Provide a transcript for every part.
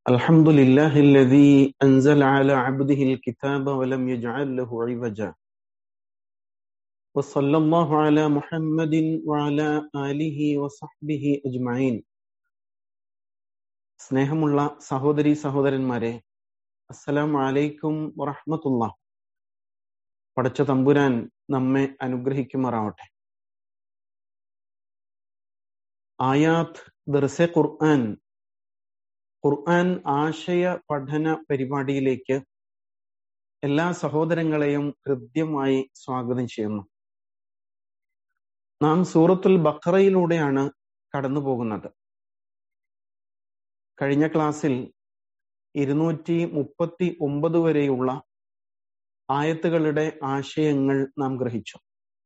الحمد لله الذي أنزل على عبده الكتاب ولم يجعل له عوجا وصلى الله على محمد وعلى آله وصحبه أجمعين സ്നേഹമുള്ള സഹോദരി സഹോദരന്മാരെ അസ്സലാമു അലൈക്കും വറഹ്മത്തുള്ള പടച്ച തമ്പുരാൻ നമ്മെ അനുഗ്രഹിക്കുമാറാവട്ടെ ആയാത്ത് ദർസെ ഖുർആൻ ഖുർആൻ ആശയ പഠന പരിപാടിയിലേക്ക് എല്ലാ സഹോദരങ്ങളെയും ഹൃദ്യമായി സ്വാഗതം ചെയ്യുന്നു നാം സൂറത്തുൽ ബഖറയിലൂടെയാണ് കടന്നു പോകുന്നത് കഴിഞ്ഞ ക്ലാസ്സിൽ ഇരുന്നൂറ്റി മുപ്പത്തി ഒമ്പത് വരെയുള്ള ആയത്തുകളുടെ ആശയങ്ങൾ നാം ഗ്രഹിച്ചു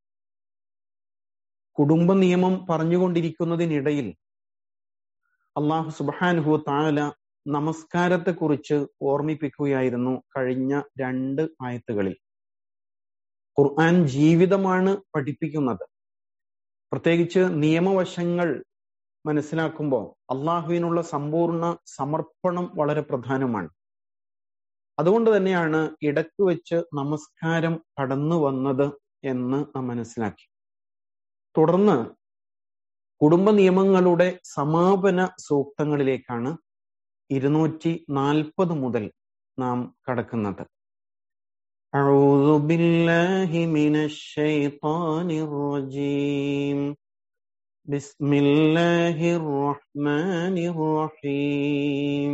കുടുംബ നിയമം പറഞ്ഞുകൊണ്ടിരിക്കുന്നതിനിടയിൽ അള്ളാഹു സുബാനുഹു താല നമസ്കാരത്തെക്കുറിച്ച് ഓർമ്മിപ്പിക്കുകയായിരുന്നു കഴിഞ്ഞ രണ്ട് ആയത്തുകളിൽ ഖുർആൻ ജീവിതമാണ് പഠിപ്പിക്കുന്നത് പ്രത്യേകിച്ച് നിയമവശങ്ങൾ മനസ്സിലാക്കുമ്പോൾ അള്ളാഹുവിനുള്ള സമ്പൂർണ്ണ സമർപ്പണം വളരെ പ്രധാനമാണ് അതുകൊണ്ട് തന്നെയാണ് ഇടക്ക് വെച്ച് നമസ്കാരം കടന്നു വന്നത് എന്ന് നാം മനസ്സിലാക്കി തുടർന്ന് കുടുംബ നിയമങ്ങളുടെ സമാപന സൂക്തങ്ങളിലേക്കാണ് ഇരുന്നൂറ്റി നാൽപ്പത് മുതൽ നാം കടക്കുന്നത് أعوذ بالله من الشيطان الرجيم بسم الله الرحمن الرحيم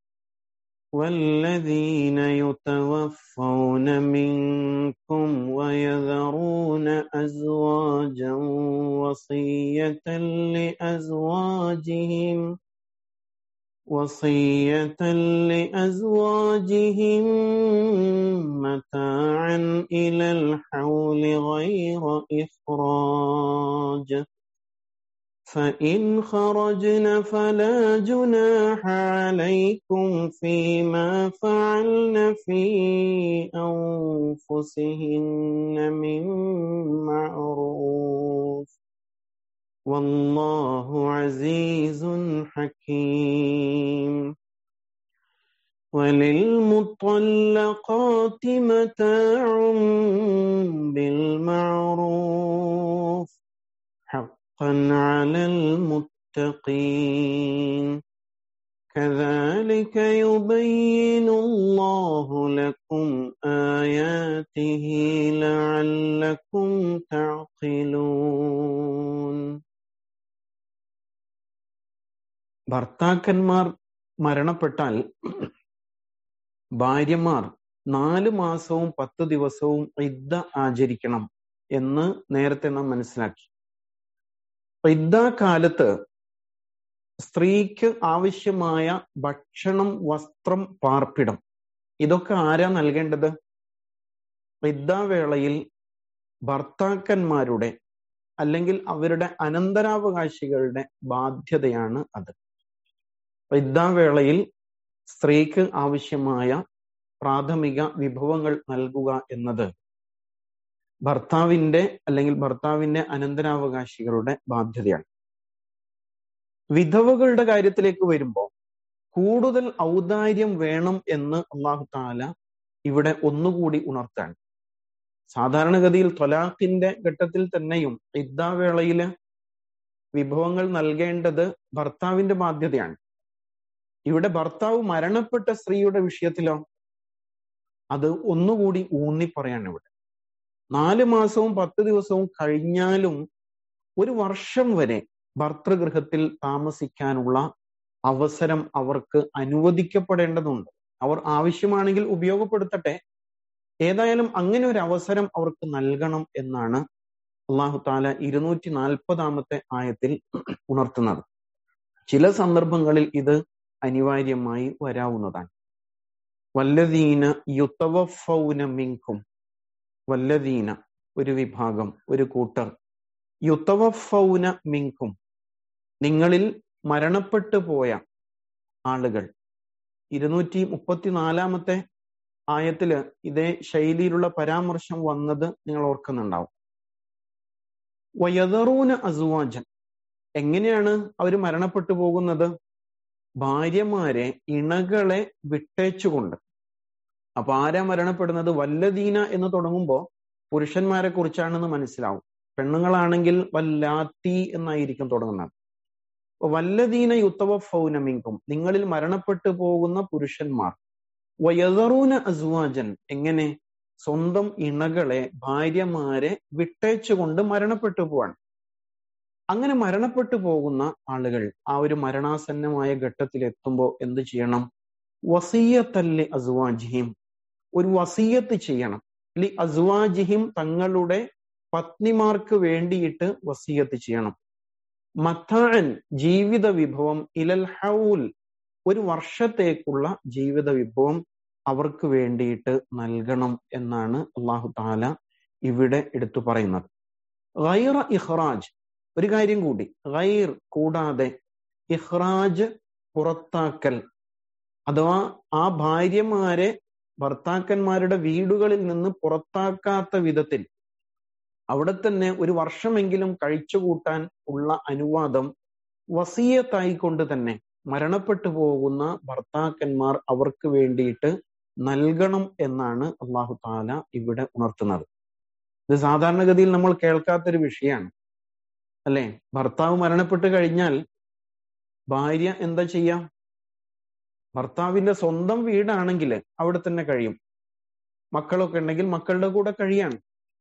والذين يتوفون منكم ويذرون أزواجا وصية لأزواجهم وصية لأزواجهم متاعا إلى الحول غير إخراج فإن خرجن فلا جناح عليكم فيما فعلن في أنفسهن من معروف والله عزيز حكيم وللمطلقات متاع بالمعروف حقا على المتقين كذلك يبين الله لكم آياته لعلكم تعقلون ഭർത്താക്കന്മാർ മരണപ്പെട്ടാൽ ഭാര്യമാർ നാല് മാസവും പത്ത് ദിവസവും ഇദ്ദ ആചരിക്കണം എന്ന് നേരത്തെ നാം മനസ്സിലാക്കി കാലത്ത് സ്ത്രീക്ക് ആവശ്യമായ ഭക്ഷണം വസ്ത്രം പാർപ്പിടം ഇതൊക്കെ ആരാ നൽകേണ്ടത് വേളയിൽ ഭർത്താക്കന്മാരുടെ അല്ലെങ്കിൽ അവരുടെ അനന്തരാവകാശികളുടെ ബാധ്യതയാണ് അത് വേളയിൽ സ്ത്രീക്ക് ആവശ്യമായ പ്രാഥമിക വിഭവങ്ങൾ നൽകുക എന്നത് ഭർത്താവിന്റെ അല്ലെങ്കിൽ ഭർത്താവിന്റെ അനന്തരാവകാശികളുടെ ബാധ്യതയാണ് വിധവകളുടെ കാര്യത്തിലേക്ക് വരുമ്പോൾ കൂടുതൽ ഔദാര്യം വേണം എന്ന് അള്ളാഹു താല ഇവിടെ ഒന്നുകൂടി ഉണർത്താണ് സാധാരണഗതിയിൽ തൊലാഖിന്റെ ഘട്ടത്തിൽ തന്നെയും ഇദ്ദാവേളയില് വിഭവങ്ങൾ നൽകേണ്ടത് ഭർത്താവിന്റെ ബാധ്യതയാണ് ഇവിടെ ഭർത്താവ് മരണപ്പെട്ട സ്ത്രീയുടെ വിഷയത്തിലോ അത് ഒന്നുകൂടി ഊന്നി പറയാണ് ഇവിടെ നാല് മാസവും പത്ത് ദിവസവും കഴിഞ്ഞാലും ഒരു വർഷം വരെ ഭർത്തൃഗൃഹത്തിൽ താമസിക്കാനുള്ള അവസരം അവർക്ക് അനുവദിക്കപ്പെടേണ്ടതുണ്ട് അവർ ആവശ്യമാണെങ്കിൽ ഉപയോഗപ്പെടുത്തട്ടെ ഏതായാലും അങ്ങനെ ഒരു അവസരം അവർക്ക് നൽകണം എന്നാണ് അള്ളാഹു താല ഇരുന്നൂറ്റി നാൽപ്പതാമത്തെ ആയത്തിൽ ഉണർത്തുന്നത് ചില സന്ദർഭങ്ങളിൽ ഇത് അനിവാര്യമായി വരാവുന്നതാണ് വല്ലദീന യുത്തവഫൗന മിങ്കും വല്ലദീന ഒരു വിഭാഗം ഒരു കൂട്ടർ യുത്തവഫൗന മിങ്കും നിങ്ങളിൽ മരണപ്പെട്ടു പോയ ആളുകൾ ഇരുന്നൂറ്റി മുപ്പത്തിനാലാമത്തെ ആയത്തില് ഇതേ ശൈലിയിലുള്ള പരാമർശം വന്നത് നിങ്ങൾ ഓർക്കുന്നുണ്ടാവും വയതറൂന അസുവാജൻ എങ്ങനെയാണ് അവർ മരണപ്പെട്ടു പോകുന്നത് ഭാര്യമാരെ ഇണകളെ വിട്ടേച്ചുകൊണ്ട് അപ്പൊ ആരാ മരണപ്പെടുന്നത് വല്ലദീന എന്ന് തുടങ്ങുമ്പോൾ പുരുഷന്മാരെ കുറിച്ചാണെന്ന് മനസ്സിലാവും പെണ്ണുങ്ങളാണെങ്കിൽ വല്ലാത്തി എന്നായിരിക്കും തുടങ്ങുന്നത് വല്ലദീന യുത്തവ ഫൗനമിങ്കും നിങ്ങളിൽ മരണപ്പെട്ടു പോകുന്ന പുരുഷന്മാർ വയതറൂന അസ്വാജൻ എങ്ങനെ സ്വന്തം ഇണകളെ ഭാര്യമാരെ വിട്ടേച്ചുകൊണ്ട് മരണപ്പെട്ടു പോവാണ് അങ്ങനെ മരണപ്പെട്ടു പോകുന്ന ആളുകൾ ആ ഒരു മരണാസന്നമായ ഘട്ടത്തിൽ എത്തുമ്പോൾ എന്ത് ചെയ്യണം വസീയത്തല്ലി അസ്വാജിഹിം ഒരു വസീയത്ത് ചെയ്യണം ലി അസ്വാജിഹിം തങ്ങളുടെ പത്നിമാർക്ക് വേണ്ടിയിട്ട് വസീയത്ത് ചെയ്യണം മത്താൻ ജീവിത വിഭവം ഇലൽ ഹൗൽ ഒരു വർഷത്തേക്കുള്ള ജീവിത വിഭവം അവർക്ക് വേണ്ടിയിട്ട് നൽകണം എന്നാണ് അള്ളാഹു താല ഇവിടെ എടുത്തു പറയുന്നത് ഗൈറ ഇഹ്റാജ് ഒരു കാര്യം കൂടി ഗൈർ കൂടാതെ ഇഹ്റാജ് പുറത്താക്കൽ അഥവാ ആ ഭാര്യമാരെ ഭർത്താക്കന്മാരുടെ വീടുകളിൽ നിന്ന് പുറത്താക്കാത്ത വിധത്തിൽ അവിടെ തന്നെ ഒരു വർഷമെങ്കിലും കഴിച്ചുകൂട്ടാൻ ഉള്ള അനുവാദം വസീയത്തായിക്കൊണ്ട് തന്നെ മരണപ്പെട്ടു പോകുന്ന ഭർത്താക്കന്മാർ അവർക്ക് വേണ്ടിയിട്ട് നൽകണം എന്നാണ് അള്ളാഹു താല ഇവിടെ ഉണർത്തുന്നത് ഇത് സാധാരണഗതിയിൽ നമ്മൾ കേൾക്കാത്തൊരു വിഷയമാണ് അല്ലെ ഭർത്താവ് മരണപ്പെട്ട് കഴിഞ്ഞാൽ ഭാര്യ എന്താ ചെയ്യാം ഭർത്താവിന്റെ സ്വന്തം വീടാണെങ്കിൽ അവിടെ തന്നെ കഴിയും മക്കളൊക്കെ ഉണ്ടെങ്കിൽ മക്കളുടെ കൂടെ കഴിയാണ്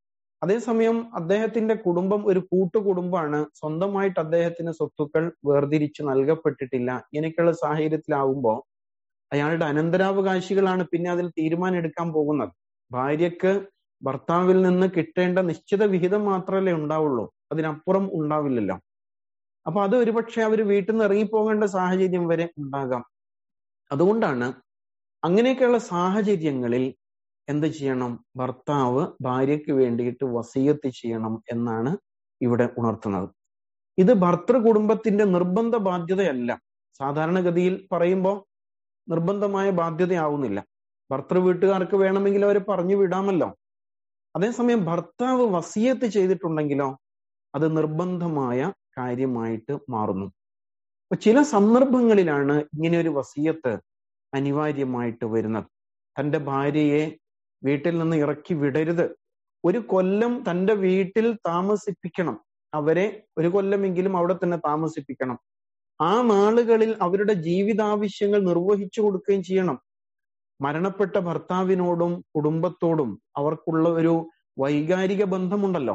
അതേസമയം അദ്ദേഹത്തിന്റെ കുടുംബം ഒരു കൂട്ടുകുടുംബമാണ് സ്വന്തമായിട്ട് അദ്ദേഹത്തിന് സ്വത്തുക്കൾ വേർതിരിച്ച് നൽകപ്പെട്ടിട്ടില്ല ഇങ്ങനെയൊക്കെയുള്ള സാഹചര്യത്തിലാവുമ്പോൾ അയാളുടെ അനന്തരാവകാശികളാണ് പിന്നെ അതിൽ തീരുമാനം എടുക്കാൻ പോകുന്നത് ഭാര്യക്ക് ഭർത്താവിൽ നിന്ന് കിട്ടേണ്ട നിശ്ചിത വിഹിതം മാത്രമല്ലേ ഉണ്ടാവുള്ളൂ അതിനപ്പുറം ഉണ്ടാവില്ലല്ലോ അപ്പൊ അത് ഒരുപക്ഷെ അവർ വീട്ടിൽ നിന്ന് ഇറങ്ങിപ്പോകേണ്ട സാഹചര്യം വരെ ഉണ്ടാകാം അതുകൊണ്ടാണ് അങ്ങനെയൊക്കെയുള്ള സാഹചര്യങ്ങളിൽ എന്ത് ചെയ്യണം ഭർത്താവ് ഭാര്യയ്ക്ക് വേണ്ടിയിട്ട് വസീയത്ത് ചെയ്യണം എന്നാണ് ഇവിടെ ഉണർത്തുന്നത് ഇത് ഭർത്തൃ കുടുംബത്തിന്റെ നിർബന്ധ ബാധ്യതയല്ല സാധാരണഗതിയിൽ പറയുമ്പോൾ നിർബന്ധമായ ബാധ്യതയാവുന്നില്ല ഭർത്തൃ വീട്ടുകാർക്ക് വേണമെങ്കിൽ അവരെ പറഞ്ഞു വിടാമല്ലോ അതേസമയം ഭർത്താവ് വസീയത്ത് ചെയ്തിട്ടുണ്ടെങ്കിലോ അത് നിർബന്ധമായ കാര്യമായിട്ട് മാറുന്നു അപ്പൊ ചില സന്ദർഭങ്ങളിലാണ് ഇങ്ങനെ ഒരു വസീയത്ത് അനിവാര്യമായിട്ട് വരുന്നത് തന്റെ ഭാര്യയെ വീട്ടിൽ നിന്ന് ഇറക്കി വിടരുത് ഒരു കൊല്ലം തന്റെ വീട്ടിൽ താമസിപ്പിക്കണം അവരെ ഒരു കൊല്ലമെങ്കിലും അവിടെ തന്നെ താമസിപ്പിക്കണം ആ നാളുകളിൽ അവരുടെ ജീവിതാവശ്യങ്ങൾ നിർവഹിച്ചു കൊടുക്കുകയും ചെയ്യണം മരണപ്പെട്ട ഭർത്താവിനോടും കുടുംബത്തോടും അവർക്കുള്ള ഒരു വൈകാരിക ബന്ധമുണ്ടല്ലോ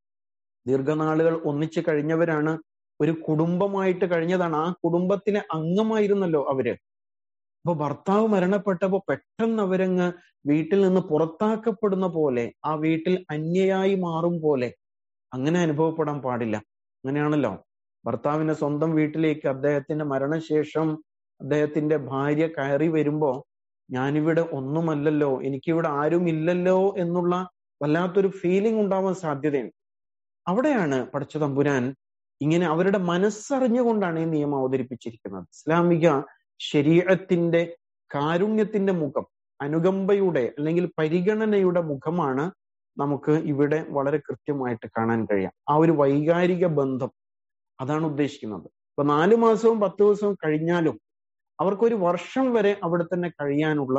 ദീർഘനാളുകൾ ഒന്നിച്ചു കഴിഞ്ഞവരാണ് ഒരു കുടുംബമായിട്ട് കഴിഞ്ഞതാണ് ആ കുടുംബത്തിലെ അംഗമായിരുന്നല്ലോ അവര് അപ്പൊ ഭർത്താവ് മരണപ്പെട്ടപ്പോ പെട്ടെന്ന് അവരങ്ങ് വീട്ടിൽ നിന്ന് പുറത്താക്കപ്പെടുന്ന പോലെ ആ വീട്ടിൽ അന്യയായി മാറും പോലെ അങ്ങനെ അനുഭവപ്പെടാൻ പാടില്ല അങ്ങനെയാണല്ലോ ഭർത്താവിന്റെ സ്വന്തം വീട്ടിലേക്ക് അദ്ദേഹത്തിന്റെ മരണശേഷം അദ്ദേഹത്തിന്റെ ഭാര്യ കയറി വരുമ്പോ ഞാനിവിടെ ഒന്നുമല്ലല്ലോ എനിക്കിവിടെ ആരും ഇല്ലല്ലോ എന്നുള്ള വല്ലാത്തൊരു ഫീലിംഗ് ഉണ്ടാവാൻ സാധ്യതയുണ്ട് അവിടെയാണ് പഠിച്ച തമ്പുരാൻ ഇങ്ങനെ അവരുടെ മനസ്സറിഞ്ഞുകൊണ്ടാണ് ഈ നിയമം അവതരിപ്പിച്ചിരിക്കുന്നത് ഇസ്ലാമിക ശരീരത്തിന്റെ കാരുണ്യത്തിന്റെ മുഖം അനുകമ്പയുടെ അല്ലെങ്കിൽ പരിഗണനയുടെ മുഖമാണ് നമുക്ക് ഇവിടെ വളരെ കൃത്യമായിട്ട് കാണാൻ കഴിയാം ആ ഒരു വൈകാരിക ബന്ധം അതാണ് ഉദ്ദേശിക്കുന്നത് ഇപ്പൊ നാലു മാസവും പത്ത് ദിവസവും കഴിഞ്ഞാലും അവർക്കൊരു വർഷം വരെ അവിടെ തന്നെ കഴിയാനുള്ള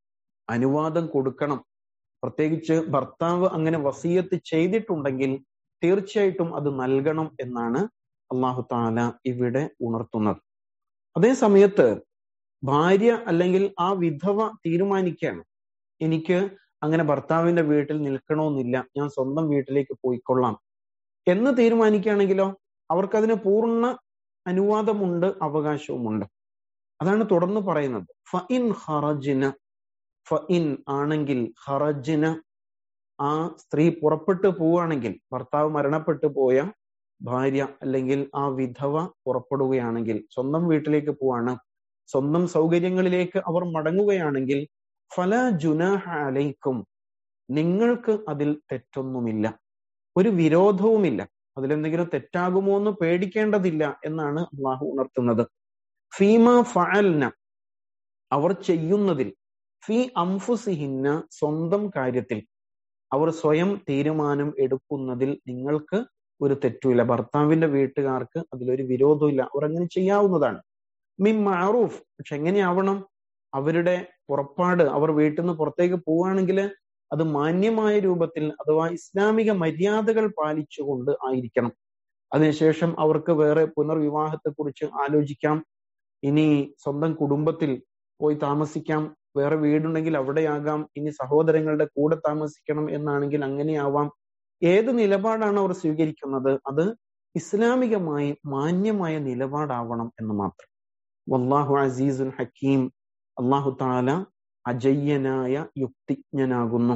അനുവാദം കൊടുക്കണം പ്രത്യേകിച്ച് ഭർത്താവ് അങ്ങനെ വസീയത്ത് ചെയ്തിട്ടുണ്ടെങ്കിൽ തീർച്ചയായിട്ടും അത് നൽകണം എന്നാണ് അള്ളാഹു താല ഇവിടെ ഉണർത്തുന്നത് അതേ സമയത്ത് ഭാര്യ അല്ലെങ്കിൽ ആ വിധവ തീരുമാനിക്കുകയാണ് എനിക്ക് അങ്ങനെ ഭർത്താവിന്റെ വീട്ടിൽ നിൽക്കണമെന്നില്ല ഞാൻ സ്വന്തം വീട്ടിലേക്ക് പോയിക്കൊള്ളാം എന്ന് തീരുമാനിക്കുകയാണെങ്കിലോ അവർക്കതിന് പൂർണ്ണ അനുവാദമുണ്ട് അവകാശവുമുണ്ട് അതാണ് തുടർന്ന് പറയുന്നത് ഫ ഇൻ ഹറജിന ഫ ഇൻ ആണെങ്കിൽ ഹറജിന ആ സ്ത്രീ പുറപ്പെട്ടു പോവുകയാണെങ്കിൽ ഭർത്താവ് മരണപ്പെട്ടു പോയ ഭാര്യ അല്ലെങ്കിൽ ആ വിധവ പുറപ്പെടുകയാണെങ്കിൽ സ്വന്തം വീട്ടിലേക്ക് പോവാണ് സ്വന്തം സൗകര്യങ്ങളിലേക്ക് അവർ മടങ്ങുകയാണെങ്കിൽ ഫല ജുനാഹ അലൈക്കും നിങ്ങൾക്ക് അതിൽ തെറ്റൊന്നുമില്ല ഒരു വിരോധവുമില്ല അതിലെന്തെങ്കിലും തെറ്റാകുമോ എന്ന് പേടിക്കേണ്ടതില്ല എന്നാണ് അള്ളാഹു ഉണർത്തുന്നത് ഫീമ ഫഅൽന അവർ ചെയ്യുന്നതിൽ ഫി അംഫുസിഹിന്ന സ്വന്തം കാര്യത്തിൽ അവർ സ്വയം തീരുമാനം എടുക്കുന്നതിൽ നിങ്ങൾക്ക് ഒരു തെറ്റുമില്ല ഭർത്താവിന്റെ വീട്ടുകാർക്ക് അതിലൊരു വിരോധമില്ല അവർ അങ്ങനെ ചെയ്യാവുന്നതാണ് മിൻ മാറൂഫ് പക്ഷെ എങ്ങനെയാവണം അവരുടെ പുറപ്പാട് അവർ വീട്ടിൽ നിന്ന് പുറത്തേക്ക് പോവുകയാണെങ്കിൽ അത് മാന്യമായ രൂപത്തിൽ അഥവാ ഇസ്ലാമിക മര്യാദകൾ പാലിച്ചുകൊണ്ട് ആയിരിക്കണം അതിനുശേഷം അവർക്ക് വേറെ പുനർവിവാഹത്തെ കുറിച്ച് ആലോചിക്കാം ഇനി സ്വന്തം കുടുംബത്തിൽ പോയി താമസിക്കാം വേറെ വീടുണ്ടെങ്കിൽ അവിടെയാകാം ഇനി സഹോദരങ്ങളുടെ കൂടെ താമസിക്കണം എന്നാണെങ്കിൽ അങ്ങനെയാവാം ഏത് നിലപാടാണ് അവർ സ്വീകരിക്കുന്നത് അത് ഇസ്ലാമികമായി മാന്യമായ നിലപാടാവണം എന്ന് മാത്രം വല്ലാഹു അസീസുൻ ഹക്കീം അള്ളാഹു താല അജയ്യനായ യുക്തിജ്ഞനാകുന്നു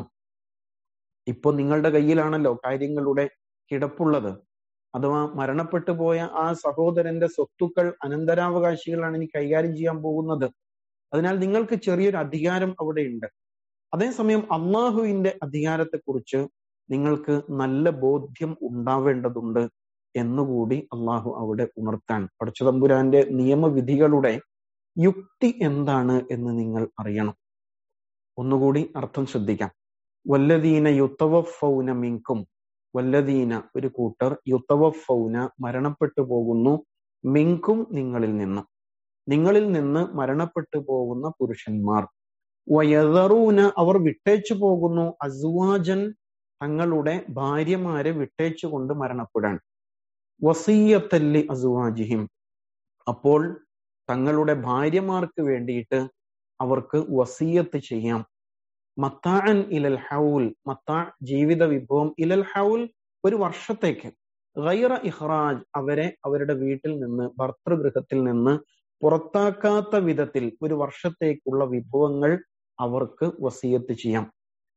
ഇപ്പൊ നിങ്ങളുടെ കയ്യിലാണല്ലോ കാര്യങ്ങളുടെ കിടപ്പുള്ളത് അഥവാ മരണപ്പെട്ടു പോയ ആ സഹോദരന്റെ സ്വത്തുക്കൾ അനന്തരാവകാശികളാണ് ഇനി കൈകാര്യം ചെയ്യാൻ പോകുന്നത് അതിനാൽ നിങ്ങൾക്ക് ചെറിയൊരു അധികാരം അവിടെ ഉണ്ട് അതേസമയം അള്ളാഹുവിന്റെ അധികാരത്തെക്കുറിച്ച് നിങ്ങൾക്ക് നല്ല ബോധ്യം ഉണ്ടാവേണ്ടതുണ്ട് എന്നുകൂടി അള്ളാഹു അവിടെ ഉണർത്താൻ പടച്ചതമ്പുരാന്റെ നിയമവിധികളുടെ യുക്തി എന്താണ് എന്ന് നിങ്ങൾ അറിയണം ഒന്നുകൂടി അർത്ഥം ശ്രദ്ധിക്കാം വല്ലദീന യുത്തവഫൗന മിങ്കും വല്ലദീന ഒരു കൂട്ടർ യുത്തവഫൗന മരണപ്പെട്ടു പോകുന്നു മിങ്കും നിങ്ങളിൽ നിന്ന് നിങ്ങളിൽ നിന്ന് മരണപ്പെട്ടു പോകുന്ന പുരുഷന്മാർ വയതറൂന അവർ വിട്ടേച്ചു പോകുന്നു അസുവാജൻ തങ്ങളുടെ ഭാര്യമാരെ വിട്ടേച്ചുകൊണ്ട് മരണപ്പെടാൻ വസീയത്തല്ലി അസുവാജിഹിം അപ്പോൾ തങ്ങളുടെ ഭാര്യമാർക്ക് വേണ്ടിയിട്ട് അവർക്ക് വസീയത്ത് ചെയ്യാം മത്താൻ ഇലൽ ഹൗൽ മത്താ ജീവിത വിഭവം ഇലൽ ഹൗൽ ഒരു വർഷത്തേക്ക് ഗൈറ ഇഹ്റാജ് അവരെ അവരുടെ വീട്ടിൽ നിന്ന് ഭർത്തൃഗൃഹത്തിൽ നിന്ന് പുറത്താക്കാത്ത വിധത്തിൽ ഒരു വർഷത്തേക്കുള്ള വിഭവങ്ങൾ അവർക്ക് വസീയത്ത് ചെയ്യാം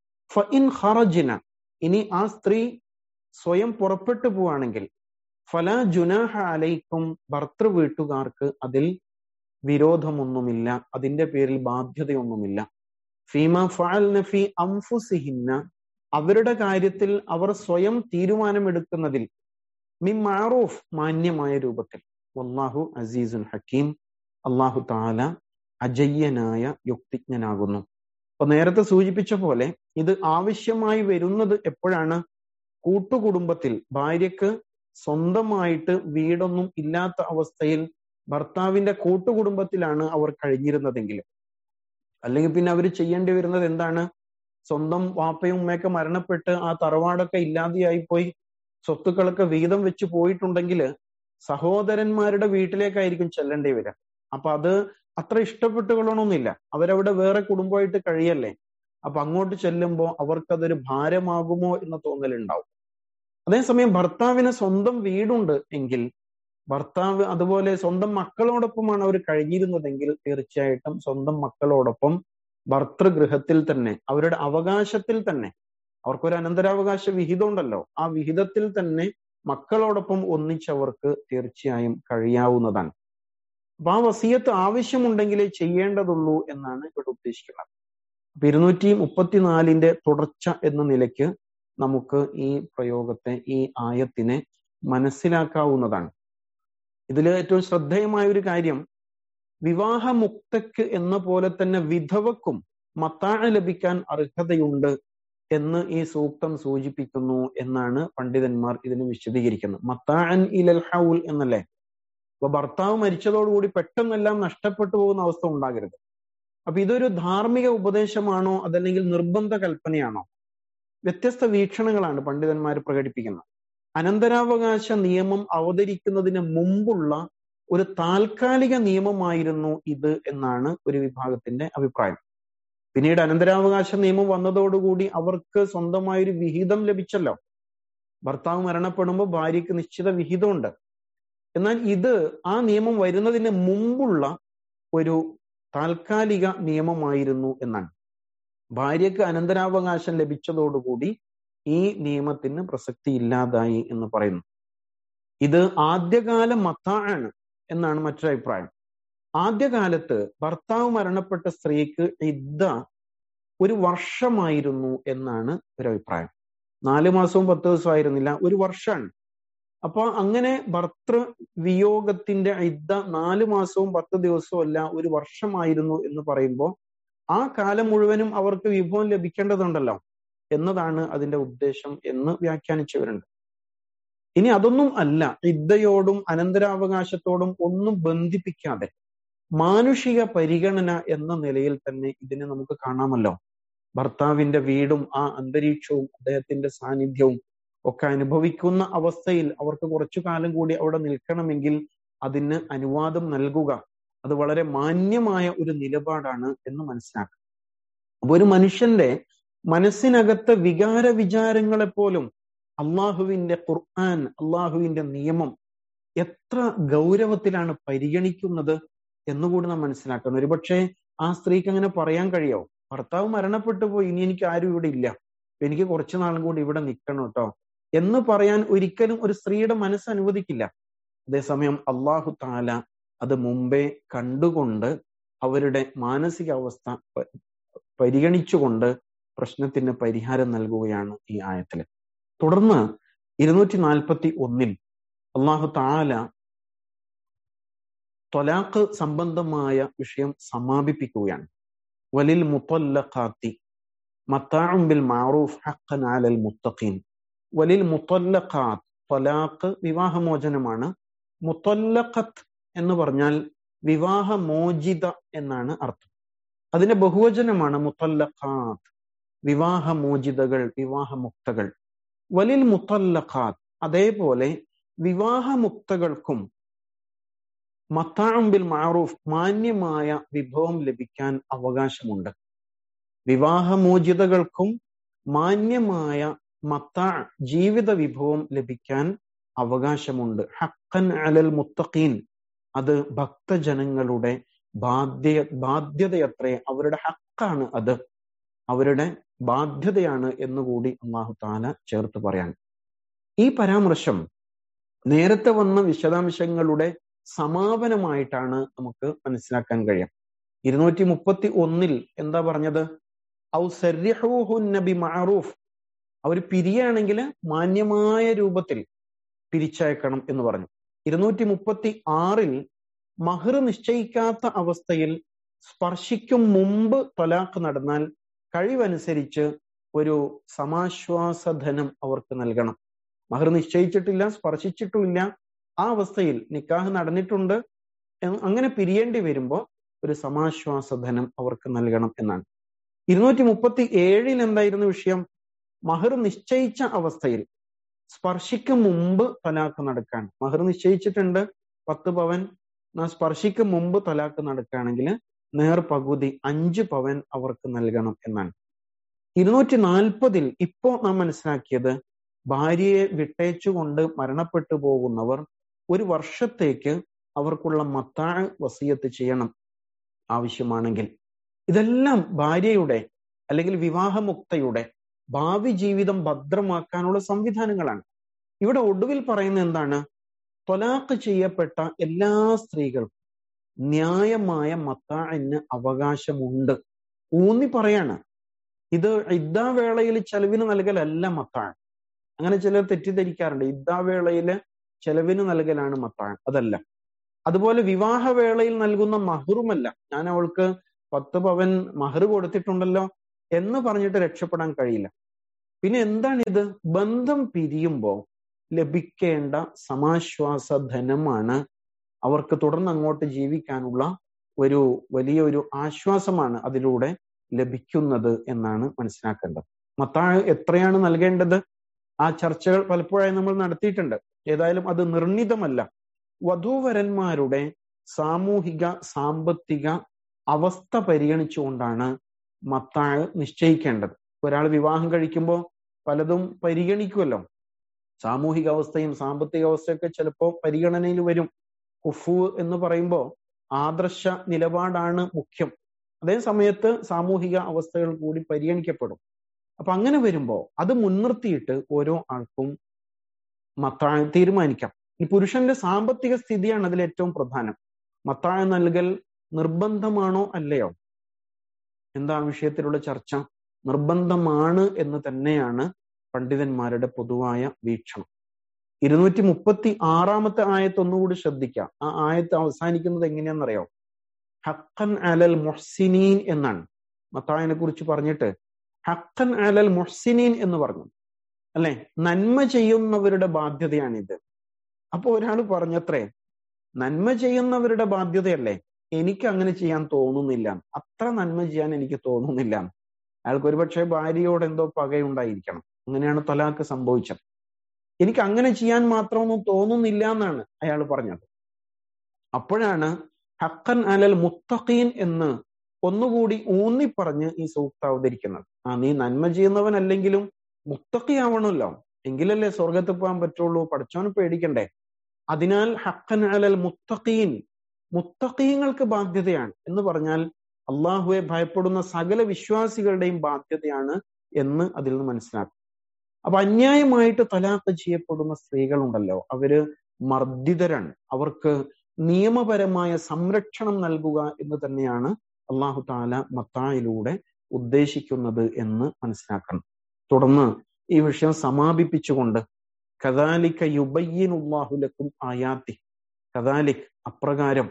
ഫ ഇൻ ഹറജിന ഇനി ആ സ്ത്രീ സ്വയം പുറപ്പെട്ടു പോവാണെങ്കിൽ ഫല ജുനാഹ അലൈക്കും ഭർത്തൃ വീട്ടുകാർക്ക് അതിൽ വിരോധമൊന്നുമില്ല അതിന്റെ പേരിൽ ബാധ്യതയൊന്നുമില്ല ഫീമ ഫഅൽ നഫി അംഫുസിഹിന്ന അവരുടെ കാര്യത്തിൽ അവർ സ്വയം തീരുമാനമെടുക്കുന്നതിൽ മി മാറൂഫ് മാന്യമായ രൂപത്തിൽ വല്ലാഹു അസീസുൻ ഹക്കീം അള്ളാഹു താല അജയ്യനായ യുക്തിജ്ഞനാകുന്നു അപ്പൊ നേരത്തെ സൂചിപ്പിച്ച പോലെ ഇത് ആവശ്യമായി വരുന്നത് എപ്പോഴാണ് കൂട്ടുകുടുംബത്തിൽ ഭാര്യക്ക് സ്വന്തമായിട്ട് വീടൊന്നും ഇല്ലാത്ത അവസ്ഥയിൽ ഭർത്താവിന്റെ കൂട്ടുകുടുംബത്തിലാണ് അവർ കഴിഞ്ഞിരുന്നതെങ്കിൽ അല്ലെങ്കിൽ പിന്നെ അവർ ചെയ്യേണ്ടി വരുന്നത് എന്താണ് സ്വന്തം വാപ്പയും ഉമ്മയൊക്കെ മരണപ്പെട്ട് ആ തറവാടൊക്കെ ഇല്ലാതെയായി പോയി സ്വത്തുക്കളൊക്കെ വീതം വെച്ച് പോയിട്ടുണ്ടെങ്കിൽ സഹോദരന്മാരുടെ വീട്ടിലേക്കായിരിക്കും ചെല്ലേണ്ടി വരിക അപ്പൊ അത് അത്ര ഇഷ്ടപ്പെട്ട് കൊള്ളണമെന്നില്ല അവരവിടെ വേറെ കുടുംബമായിട്ട് കഴിയല്ലേ അപ്പൊ അങ്ങോട്ട് ചെല്ലുമ്പോൾ അവർക്കതൊരു ഭാരമാകുമോ എന്ന തോന്നലുണ്ടാവും അതേസമയം ഭർത്താവിന് സ്വന്തം വീടുണ്ട് എങ്കിൽ ഭർത്താവ് അതുപോലെ സ്വന്തം മക്കളോടൊപ്പമാണ് അവർ കഴിഞ്ഞിരുന്നതെങ്കിൽ തീർച്ചയായിട്ടും സ്വന്തം മക്കളോടൊപ്പം ഭർത്തൃഗൃഹത്തിൽ തന്നെ അവരുടെ അവകാശത്തിൽ തന്നെ അവർക്കൊരു അനന്തരാവകാശ വിഹിതം ഉണ്ടല്ലോ ആ വിഹിതത്തിൽ തന്നെ മക്കളോടൊപ്പം ഒന്നിച്ചവർക്ക് തീർച്ചയായും കഴിയാവുന്നതാണ് അപ്പൊ ആ വസീയത്ത് ആവശ്യമുണ്ടെങ്കിലേ ചെയ്യേണ്ടതുള്ളൂ എന്നാണ് ഇവിടെ ഉദ്ദേശിക്കുന്നത് അപ്പൊ ഇരുന്നൂറ്റി മുപ്പത്തിനാലിന്റെ തുടർച്ച എന്ന നിലയ്ക്ക് നമുക്ക് ഈ പ്രയോഗത്തെ ഈ ആയത്തിനെ മനസ്സിലാക്കാവുന്നതാണ് ഇതിൽ ഏറ്റവും ശ്രദ്ധേയമായ ഒരു കാര്യം വിവാഹമുക്തക്ക് എന്ന പോലെ തന്നെ വിധവക്കും മത്താഴ ലഭിക്കാൻ അർഹതയുണ്ട് എന്ന് ഈ സൂക്തം സൂചിപ്പിക്കുന്നു എന്നാണ് പണ്ഡിതന്മാർ ഇതിന് വിശദീകരിക്കുന്നത് മത്താൻ ഇലൽ ഹൗൽ എന്നല്ലേ അപ്പൊ ഭർത്താവ് മരിച്ചതോടുകൂടി പെട്ടെന്നെല്ലാം നഷ്ടപ്പെട്ടു പോകുന്ന അവസ്ഥ ഉണ്ടാകരുത് അപ്പൊ ഇതൊരു ധാർമ്മിക ഉപദേശമാണോ അതല്ലെങ്കിൽ നിർബന്ധ കൽപ്പനയാണോ വ്യത്യസ്ത വീക്ഷണങ്ങളാണ് പണ്ഡിതന്മാർ പ്രകടിപ്പിക്കുന്നത് അനന്തരാവകാശ നിയമം അവതരിക്കുന്നതിന് മുമ്പുള്ള ഒരു താൽക്കാലിക നിയമമായിരുന്നു ഇത് എന്നാണ് ഒരു വിഭാഗത്തിന്റെ അഭിപ്രായം പിന്നീട് അനന്തരാവകാശ നിയമം വന്നതോടുകൂടി അവർക്ക് സ്വന്തമായൊരു വിഹിതം ലഭിച്ചല്ലോ ഭർത്താവ് മരണപ്പെടുമ്പോൾ ഭാര്യയ്ക്ക് നിശ്ചിത വിഹിതമുണ്ട് എന്നാൽ ഇത് ആ നിയമം വരുന്നതിന് മുമ്പുള്ള ഒരു താൽക്കാലിക നിയമമായിരുന്നു എന്നാണ് ഭാര്യയ്ക്ക് അനന്തരാവകാശം ലഭിച്ചതോടുകൂടി ഈ നിയമത്തിന് പ്രസക്തി ഇല്ലാതായി എന്ന് പറയുന്നു ഇത് ആദ്യകാല മത്താണ് എന്നാണ് മറ്റൊരു അഭിപ്രായം ആദ്യകാലത്ത് ഭർത്താവ് മരണപ്പെട്ട സ്ത്രീക്ക് ഇദ്ദ ഒരു വർഷമായിരുന്നു എന്നാണ് ഒരു അഭിപ്രായം നാല് മാസവും പത്ത് ദിവസവും ആയിരുന്നില്ല ഒരു വർഷമാണ് അപ്പൊ അങ്ങനെ ഭർത്തൃ വിയോഗത്തിന്റെ ഇദ്ദ നാല് മാസവും പത്ത് ദിവസവും അല്ല ഒരു വർഷമായിരുന്നു എന്ന് പറയുമ്പോൾ ആ കാലം മുഴുവനും അവർക്ക് വിഭവം ലഭിക്കേണ്ടതുണ്ടല്ലോ എന്നതാണ് അതിന്റെ ഉദ്ദേശം എന്ന് വ്യാഖ്യാനിച്ചവരുണ്ട് ഇനി അതൊന്നും അല്ല ഇദ്ദയോടും അനന്തരാവകാശത്തോടും ഒന്നും ബന്ധിപ്പിക്കാതെ മാനുഷിക പരിഗണന എന്ന നിലയിൽ തന്നെ ഇതിനെ നമുക്ക് കാണാമല്ലോ ഭർത്താവിന്റെ വീടും ആ അന്തരീക്ഷവും അദ്ദേഹത്തിന്റെ സാന്നിധ്യവും ഒക്കെ അനുഭവിക്കുന്ന അവസ്ഥയിൽ അവർക്ക് കുറച്ചു കാലം കൂടി അവിടെ നിൽക്കണമെങ്കിൽ അതിന് അനുവാദം നൽകുക അത് വളരെ മാന്യമായ ഒരു നിലപാടാണ് എന്ന് മനസ്സിലാക്കുക അപ്പൊ ഒരു മനുഷ്യന്റെ മനസ്സിനകത്തെ വികാര വിചാരങ്ങളെ പോലും അള്ളാഹുവിന്റെ ഖുർആൻ അള്ളാഹുവിന്റെ നിയമം എത്ര ഗൗരവത്തിലാണ് പരിഗണിക്കുന്നത് എന്നുകൂടി നാം മനസ്സിലാക്കുന്നത് ഒരുപക്ഷെ ആ സ്ത്രീക്ക് അങ്ങനെ പറയാൻ കഴിയോ ഭർത്താവ് മരണപ്പെട്ടു പോയി ഇനി എനിക്ക് ആരും ഇവിടെ ഇല്ല എനിക്ക് കുറച്ചു നാളും കൂടി ഇവിടെ നിൽക്കണം കേട്ടോ എന്ന് പറയാൻ ഒരിക്കലും ഒരു സ്ത്രീയുടെ മനസ്സ് അനുവദിക്കില്ല അതേസമയം അള്ളാഹു താല അത് മുമ്പേ കണ്ടുകൊണ്ട് അവരുടെ മാനസികാവസ്ഥ പരിഗണിച്ചുകൊണ്ട് പ്രശ്നത്തിന് പരിഹാരം നൽകുകയാണ് ഈ ആയത്തിൽ തുടർന്ന് ഇരുന്നൂറ്റി നാൽപ്പത്തി ഒന്നിൽ അള്ളാഹു താല തൊലാഖ് സംബന്ധമായ വിഷയം സമാപിപ്പിക്കുകയാണ് വലിൽ മുത്തല്ലഖാത്തി മത്താഉം ബിൽ മാറൂഫ് ഹഖൻ അലൽ മുത്തഖീൻ വലിൽ മുത്തല്ലഖാത്ത് തൊലാഖ് വിവാഹമോചനമാണ് മുത്തല്ലഖത്ത് എന്ന് പറഞ്ഞാൽ വിവാഹമോചിത എന്നാണ് അർത്ഥം അതിന്റെ ബഹുവചനമാണ് മുത്തല്ലഖാത്ത് വിവാഹമോചിതകൾ വിവാഹമുക്തകൾ വലിൽ മുത്തല്ലഖാത്ത് അതേപോലെ വിവാഹമുക്തകൾക്കും മത്താഴമ്പിൽ മാറൂഫ് മാന്യമായ വിഭവം ലഭിക്കാൻ അവകാശമുണ്ട് വിവാഹമോചിതകൾക്കും മാന്യമായ മത്താ ജീവിത വിഭവം ലഭിക്കാൻ അവകാശമുണ്ട് ഹക്കൻ അലൽ മുത്തഖീൻ അത് ഭക്തജനങ്ങളുടെ ബാധ്യ ബാധ്യതയത്രേ അവരുടെ ഹക്കാണ് അത് അവരുടെ ബാധ്യതയാണ് എന്നുകൂടി അള്ളാഹു താല ചേർത്ത് പറയാൻ ഈ പരാമർശം നേരത്തെ വന്ന വിശദാംശങ്ങളുടെ സമാപനമായിട്ടാണ് നമുക്ക് മനസ്സിലാക്കാൻ കഴിയാം ഇരുന്നൂറ്റി മുപ്പത്തി ഒന്നിൽ എന്താ പറഞ്ഞത് ഔ സര്യഹൂഹുന്നബി മാറൂഫ് അവർ പിരിയാണെങ്കിൽ മാന്യമായ രൂപത്തിൽ പിരിച്ചയക്കണം എന്ന് പറഞ്ഞു ഇരുന്നൂറ്റി മുപ്പത്തി ആറിൽ മഹർ നിശ്ചയിക്കാത്ത അവസ്ഥയിൽ സ്പർശിക്കും മുമ്പ് തൊലാഖ് നടന്നാൽ കഴിവനുസരിച്ച് ഒരു സമാശ്വാസ ധനം അവർക്ക് നൽകണം മഹർ നിശ്ചയിച്ചിട്ടില്ല സ്പർശിച്ചിട്ടുമില്ല ആ അവസ്ഥയിൽ നിക്കാഹ് നടന്നിട്ടുണ്ട് അങ്ങനെ പിരിയേണ്ടി വരുമ്പോൾ ഒരു സമാശ്വാസ ധനം അവർക്ക് നൽകണം എന്നാണ് ഇരുന്നൂറ്റി മുപ്പത്തി ഏഴിൽ എന്തായിരുന്നു വിഷയം മഹർ നിശ്ചയിച്ച അവസ്ഥയിൽ സ്പർശിക്കും മുമ്പ് തലാക്ക് നടക്കാൻ മഹർ നിശ്ചയിച്ചിട്ടുണ്ട് പത്ത് പവൻ സ്പർശിക്കും മുമ്പ് തലാക്ക് നടക്കുകയാണെങ്കിൽ നേർ പകുതി അഞ്ച് പവൻ അവർക്ക് നൽകണം എന്നാണ് ഇരുന്നൂറ്റി നാൽപ്പതിൽ ഇപ്പോ നാം മനസ്സിലാക്കിയത് ഭാര്യയെ വിട്ടേച്ചുകൊണ്ട് മരണപ്പെട്ടു പോകുന്നവർ ഒരു വർഷത്തേക്ക് അവർക്കുള്ള മത്താഴ് വസീയത്ത് ചെയ്യണം ആവശ്യമാണെങ്കിൽ ഇതെല്ലാം ഭാര്യയുടെ അല്ലെങ്കിൽ വിവാഹമുക്തയുടെ ഭാവി ജീവിതം ഭദ്രമാക്കാനുള്ള സംവിധാനങ്ങളാണ് ഇവിടെ ഒടുവിൽ പറയുന്ന എന്താണ് തൊലാക്ക് ചെയ്യപ്പെട്ട എല്ലാ സ്ത്രീകൾക്കും ന്യായമായ മത്താഴിന് അവകാശമുണ്ട് ഊന്നി പറയാണ് ഇത് ഇദ്ദാവേളയിൽ ചെലവിന് നൽകലല്ല മത്താഴ് അങ്ങനെ ചിലർ തെറ്റിദ്ധരിക്കാറുണ്ട് ഇദ്ദാവേളയില് ചെലവിന് നൽകലാണ് മത്താഴ് അതല്ല അതുപോലെ വിവാഹവേളയിൽ നൽകുന്ന മഹറുമല്ല ഞാൻ അവൾക്ക് പത്ത് പവൻ മഹർ കൊടുത്തിട്ടുണ്ടല്ലോ എന്ന് പറഞ്ഞിട്ട് രക്ഷപ്പെടാൻ കഴിയില്ല പിന്നെ എന്താണ് ഇത് ബന്ധം പിരിയുമ്പോൾ ലഭിക്കേണ്ട സമാശ്വാസ ധനമാണ് അവർക്ക് തുടർന്ന് അങ്ങോട്ട് ജീവിക്കാനുള്ള ഒരു വലിയൊരു ആശ്വാസമാണ് അതിലൂടെ ലഭിക്കുന്നത് എന്നാണ് മനസ്സിലാക്കേണ്ടത് മത്താഴ് എത്രയാണ് നൽകേണ്ടത് ആ ചർച്ചകൾ പലപ്പോഴായി നമ്മൾ നടത്തിയിട്ടുണ്ട് ഏതായാലും അത് നിർണിതമല്ല വധൂവരന്മാരുടെ സാമൂഹിക സാമ്പത്തിക അവസ്ഥ പരിഗണിച്ചുകൊണ്ടാണ് മത്താഴ് നിശ്ചയിക്കേണ്ടത് ഒരാൾ വിവാഹം കഴിക്കുമ്പോൾ പലതും പരിഗണിക്കുമല്ലോ സാമൂഹിക അവസ്ഥയും സാമ്പത്തിക അവസ്ഥയൊക്കെ ചിലപ്പോൾ പരിഗണനയിൽ വരും കുഫു എന്ന് പറയുമ്പോൾ ആദർശ നിലപാടാണ് മുഖ്യം അതേ സമയത്ത് സാമൂഹിക അവസ്ഥകൾ കൂടി പരിഗണിക്കപ്പെടും അപ്പൊ അങ്ങനെ വരുമ്പോൾ അത് മുൻനിർത്തിയിട്ട് ഓരോ ആൾക്കും മത്താഴ് തീരുമാനിക്കാം ഈ പുരുഷന്റെ സാമ്പത്തിക സ്ഥിതിയാണ് അതിൽ ഏറ്റവും പ്രധാനം മത്താഴ് നൽകൽ നിർബന്ധമാണോ അല്ലയോ എന്താ വിഷയത്തിലുള്ള ചർച്ച നിർബന്ധമാണ് എന്ന് തന്നെയാണ് പണ്ഡിതന്മാരുടെ പൊതുവായ വീക്ഷണം ഇരുന്നൂറ്റി മുപ്പത്തി ആറാമത്തെ ആയത്ത് ഒന്നുകൂടി ശ്രദ്ധിക്കാം ആ ആയത്ത് അവസാനിക്കുന്നത് എങ്ങനെയാണെന്നറിയോ ഹക്കൻ അലൽ മൊഹ്സിനീൻ എന്നാണ് മത്തായനെ കുറിച്ച് പറഞ്ഞിട്ട് ഹക്കൻ അലൽ മൊഹ്സിനീൻ എന്ന് പറഞ്ഞു അല്ലെ നന്മ ചെയ്യുന്നവരുടെ ബാധ്യതയാണിത് അപ്പൊ ഒരാൾ പറഞ്ഞത്രേ നന്മ ചെയ്യുന്നവരുടെ ബാധ്യതയല്ലേ എനിക്ക് അങ്ങനെ ചെയ്യാൻ തോന്നുന്നില്ല അത്ര നന്മ ചെയ്യാൻ എനിക്ക് തോന്നുന്നില്ല അയാൾക്ക് ഒരുപക്ഷെ ഭാര്യയോട് എന്തോ പകയുണ്ടായിരിക്കണം അങ്ങനെയാണ് തലാക്ക് സംഭവിച്ചത് എനിക്ക് അങ്ങനെ ചെയ്യാൻ മാത്രമൊന്നും തോന്നുന്നില്ല എന്നാണ് അയാൾ പറഞ്ഞത് അപ്പോഴാണ് ഹക്കൻ അലൽ മുത്തഖീൻ എന്ന് ഒന്നുകൂടി ഊന്നിപ്പറഞ്ഞ് ഈ സൂക്ത അവതരിക്കുന്നത് ആ നീ നന്മ ചെയ്യുന്നവനല്ലെങ്കിലും മുത്തഖിയാവണമല്ലോ എങ്കിലല്ലേ സ്വർഗത്തിൽ പോകാൻ പറ്റുള്ളൂ പഠിച്ചവന് പേടിക്കണ്ടേ അതിനാൽ ഹക്കൻ അലൽ മുത്തഖീൻ മുത്തഖീങ്ങൾക്ക് ബാധ്യതയാണ് എന്ന് പറഞ്ഞാൽ അള്ളാഹുവെ ഭയപ്പെടുന്ന സകല വിശ്വാസികളുടെയും ബാധ്യതയാണ് എന്ന് അതിൽ നിന്ന് മനസ്സിലാക്കും അപ്പൊ അന്യായമായിട്ട് തലാഖ് ചെയ്യപ്പെടുന്ന സ്ത്രീകളുണ്ടല്ലോ അവര് മർദ്ദിതരാണ് അവർക്ക് നിയമപരമായ സംരക്ഷണം നൽകുക എന്ന് തന്നെയാണ് അള്ളാഹു താല മത്തായിലൂടെ ഉദ്ദേശിക്കുന്നത് എന്ന് മനസ്സിലാക്കണം തുടർന്ന് ഈ വിഷയം സമാപിപ്പിച്ചുകൊണ്ട് കദാലിക്ക യുബയ്യനുല്ലാഹുലക്കും ആയാത്തി കദാലിക് അപ്രകാരം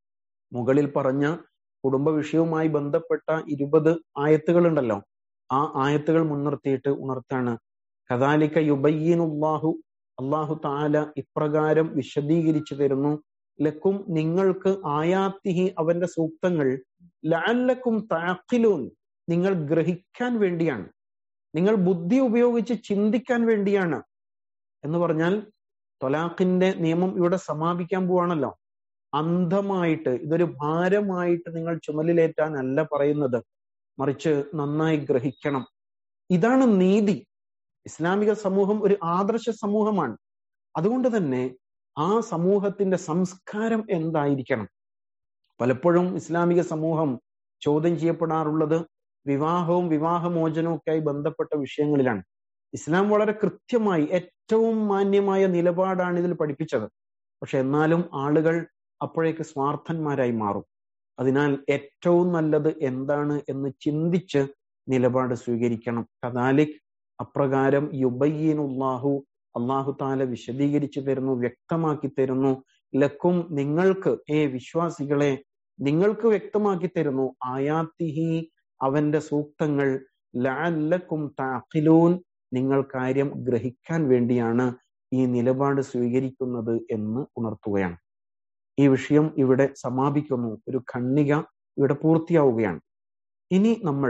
മുകളിൽ പറഞ്ഞ കുടുംബ വിഷയവുമായി ബന്ധപ്പെട്ട ഇരുപത് ആയത്തുകളുണ്ടല്ലോ ആ ആയത്തുകൾ മുൻനിർത്തിയിട്ട് ഉണർത്താണ് കദാലിക്ക യുബയ്യനുല്ലാഹു അള്ളാഹു താല ഇപ്രകാരം വിശദീകരിച്ചു തരുന്നു ലക്കും നിങ്ങൾക്ക് ആയാത്തിഹി അവന്റെ സൂക്തങ്ങൾ ലാലക്കും താക്കിലൂൻ നിങ്ങൾ ഗ്രഹിക്കാൻ വേണ്ടിയാണ് നിങ്ങൾ ബുദ്ധി ഉപയോഗിച്ച് ചിന്തിക്കാൻ വേണ്ടിയാണ് എന്ന് പറഞ്ഞാൽ തൊലാഖിന്റെ നിയമം ഇവിടെ സമാപിക്കാൻ പോവാണല്ലോ അന്ധമായിട്ട് ഇതൊരു ഭാരമായിട്ട് നിങ്ങൾ ചുമലിലേറ്റാനല്ല പറയുന്നത് മറിച്ച് നന്നായി ഗ്രഹിക്കണം ഇതാണ് നീതി ഇസ്ലാമിക സമൂഹം ഒരു ആദർശ സമൂഹമാണ് അതുകൊണ്ട് തന്നെ ആ സമൂഹത്തിന്റെ സംസ്കാരം എന്തായിരിക്കണം പലപ്പോഴും ഇസ്ലാമിക സമൂഹം ചോദ്യം ചെയ്യപ്പെടാറുള്ളത് വിവാഹവും വിവാഹമോചനവും ഒക്കെ ആയി ബന്ധപ്പെട്ട വിഷയങ്ങളിലാണ് ഇസ്ലാം വളരെ കൃത്യമായി ഏറ്റവും മാന്യമായ നിലപാടാണ് ഇതിൽ പഠിപ്പിച്ചത് പക്ഷെ എന്നാലും ആളുകൾ അപ്പോഴേക്ക് സ്വാർത്ഥന്മാരായി മാറും അതിനാൽ ഏറ്റവും നല്ലത് എന്താണ് എന്ന് ചിന്തിച്ച് നിലപാട് സ്വീകരിക്കണം കദാലിക് അപ്രകാരം യുബയ്യനുല്ലാഹു അള്ളാഹു താല വിശദീകരിച്ചു തരുന്നു വ്യക്തമാക്കി തരുന്നു ലക്കും നിങ്ങൾക്ക് ഏ വിശ്വാസികളെ നിങ്ങൾക്ക് വ്യക്തമാക്കി തരുന്നു ആയാത്തിഹി അവന്റെ സൂക്തങ്ങൾ ലഅല്ലക്കും താഖിലൂൻ നിങ്ങൾ കാര്യം ഗ്രഹിക്കാൻ വേണ്ടിയാണ് ഈ നിലപാട് സ്വീകരിക്കുന്നത് എന്ന് ഉണർത്തുകയാണ് ഈ വിഷയം ഇവിടെ സമാപിക്കുന്നു ഒരു ഖണ്ണിക ഇവിടെ പൂർത്തിയാവുകയാണ് ഇനി നമ്മൾ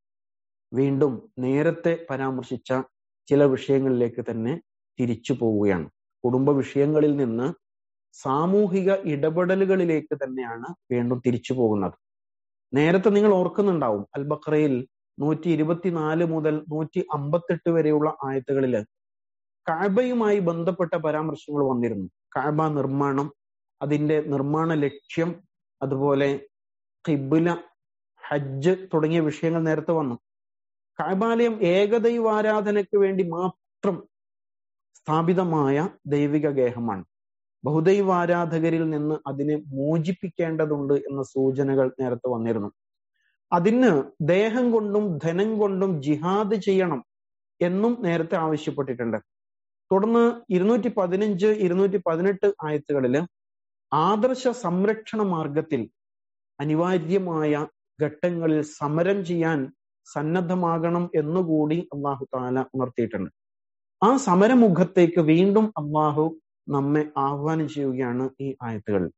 വീണ്ടും നേരത്തെ പരാമർശിച്ച ചില വിഷയങ്ങളിലേക്ക് തന്നെ തിരിച്ചു പോവുകയാണ് കുടുംബ വിഷയങ്ങളിൽ നിന്ന് സാമൂഹിക ഇടപെടലുകളിലേക്ക് തന്നെയാണ് വീണ്ടും തിരിച്ചു പോകുന്നത് നേരത്തെ നിങ്ങൾ ഓർക്കുന്നുണ്ടാവും അൽ ബക്രയിൽ നൂറ്റി ഇരുപത്തിനാല് മുതൽ നൂറ്റി അമ്പത്തെട്ട് വരെയുള്ള ആയത്തുകളില് കാബയുമായി ബന്ധപ്പെട്ട പരാമർശങ്ങൾ വന്നിരുന്നു കാബ നിർമ്മാണം അതിന്റെ നിർമ്മാണ ലക്ഷ്യം അതുപോലെ ഖിബുല ഹജ്ജ് തുടങ്ങിയ വിഷയങ്ങൾ നേരത്തെ വന്നു കാബാലയം ഏകദൈവാരാധനയ്ക്ക് വേണ്ടി മാത്രം സ്ഥാപിതമായ ദൈവിക ഗേഹമാണ് ബഹുദൈവാരാധകരിൽ നിന്ന് അതിനെ മോചിപ്പിക്കേണ്ടതുണ്ട് എന്ന സൂചനകൾ നേരത്തെ വന്നിരുന്നു അതിന് ദേഹം കൊണ്ടും ധനം കൊണ്ടും ജിഹാദ് ചെയ്യണം എന്നും നേരത്തെ ആവശ്യപ്പെട്ടിട്ടുണ്ട് തുടർന്ന് ഇരുന്നൂറ്റി പതിനഞ്ച് ഇരുന്നൂറ്റി പതിനെട്ട് ആയത്തുകളില് ആദർശ സംരക്ഷണ മാർഗത്തിൽ അനിവാര്യമായ ഘട്ടങ്ങളിൽ സമരം ചെയ്യാൻ സന്നദ്ധമാകണം എന്നുകൂടി അള്ളാഹു താല ഉണർത്തിയിട്ടുണ്ട് ആ സമരമുഖത്തേക്ക് വീണ്ടും അള്ളാഹു നമ്മെ ആഹ്വാനം ചെയ്യുകയാണ് ഈ ആയത്തുകളിൽ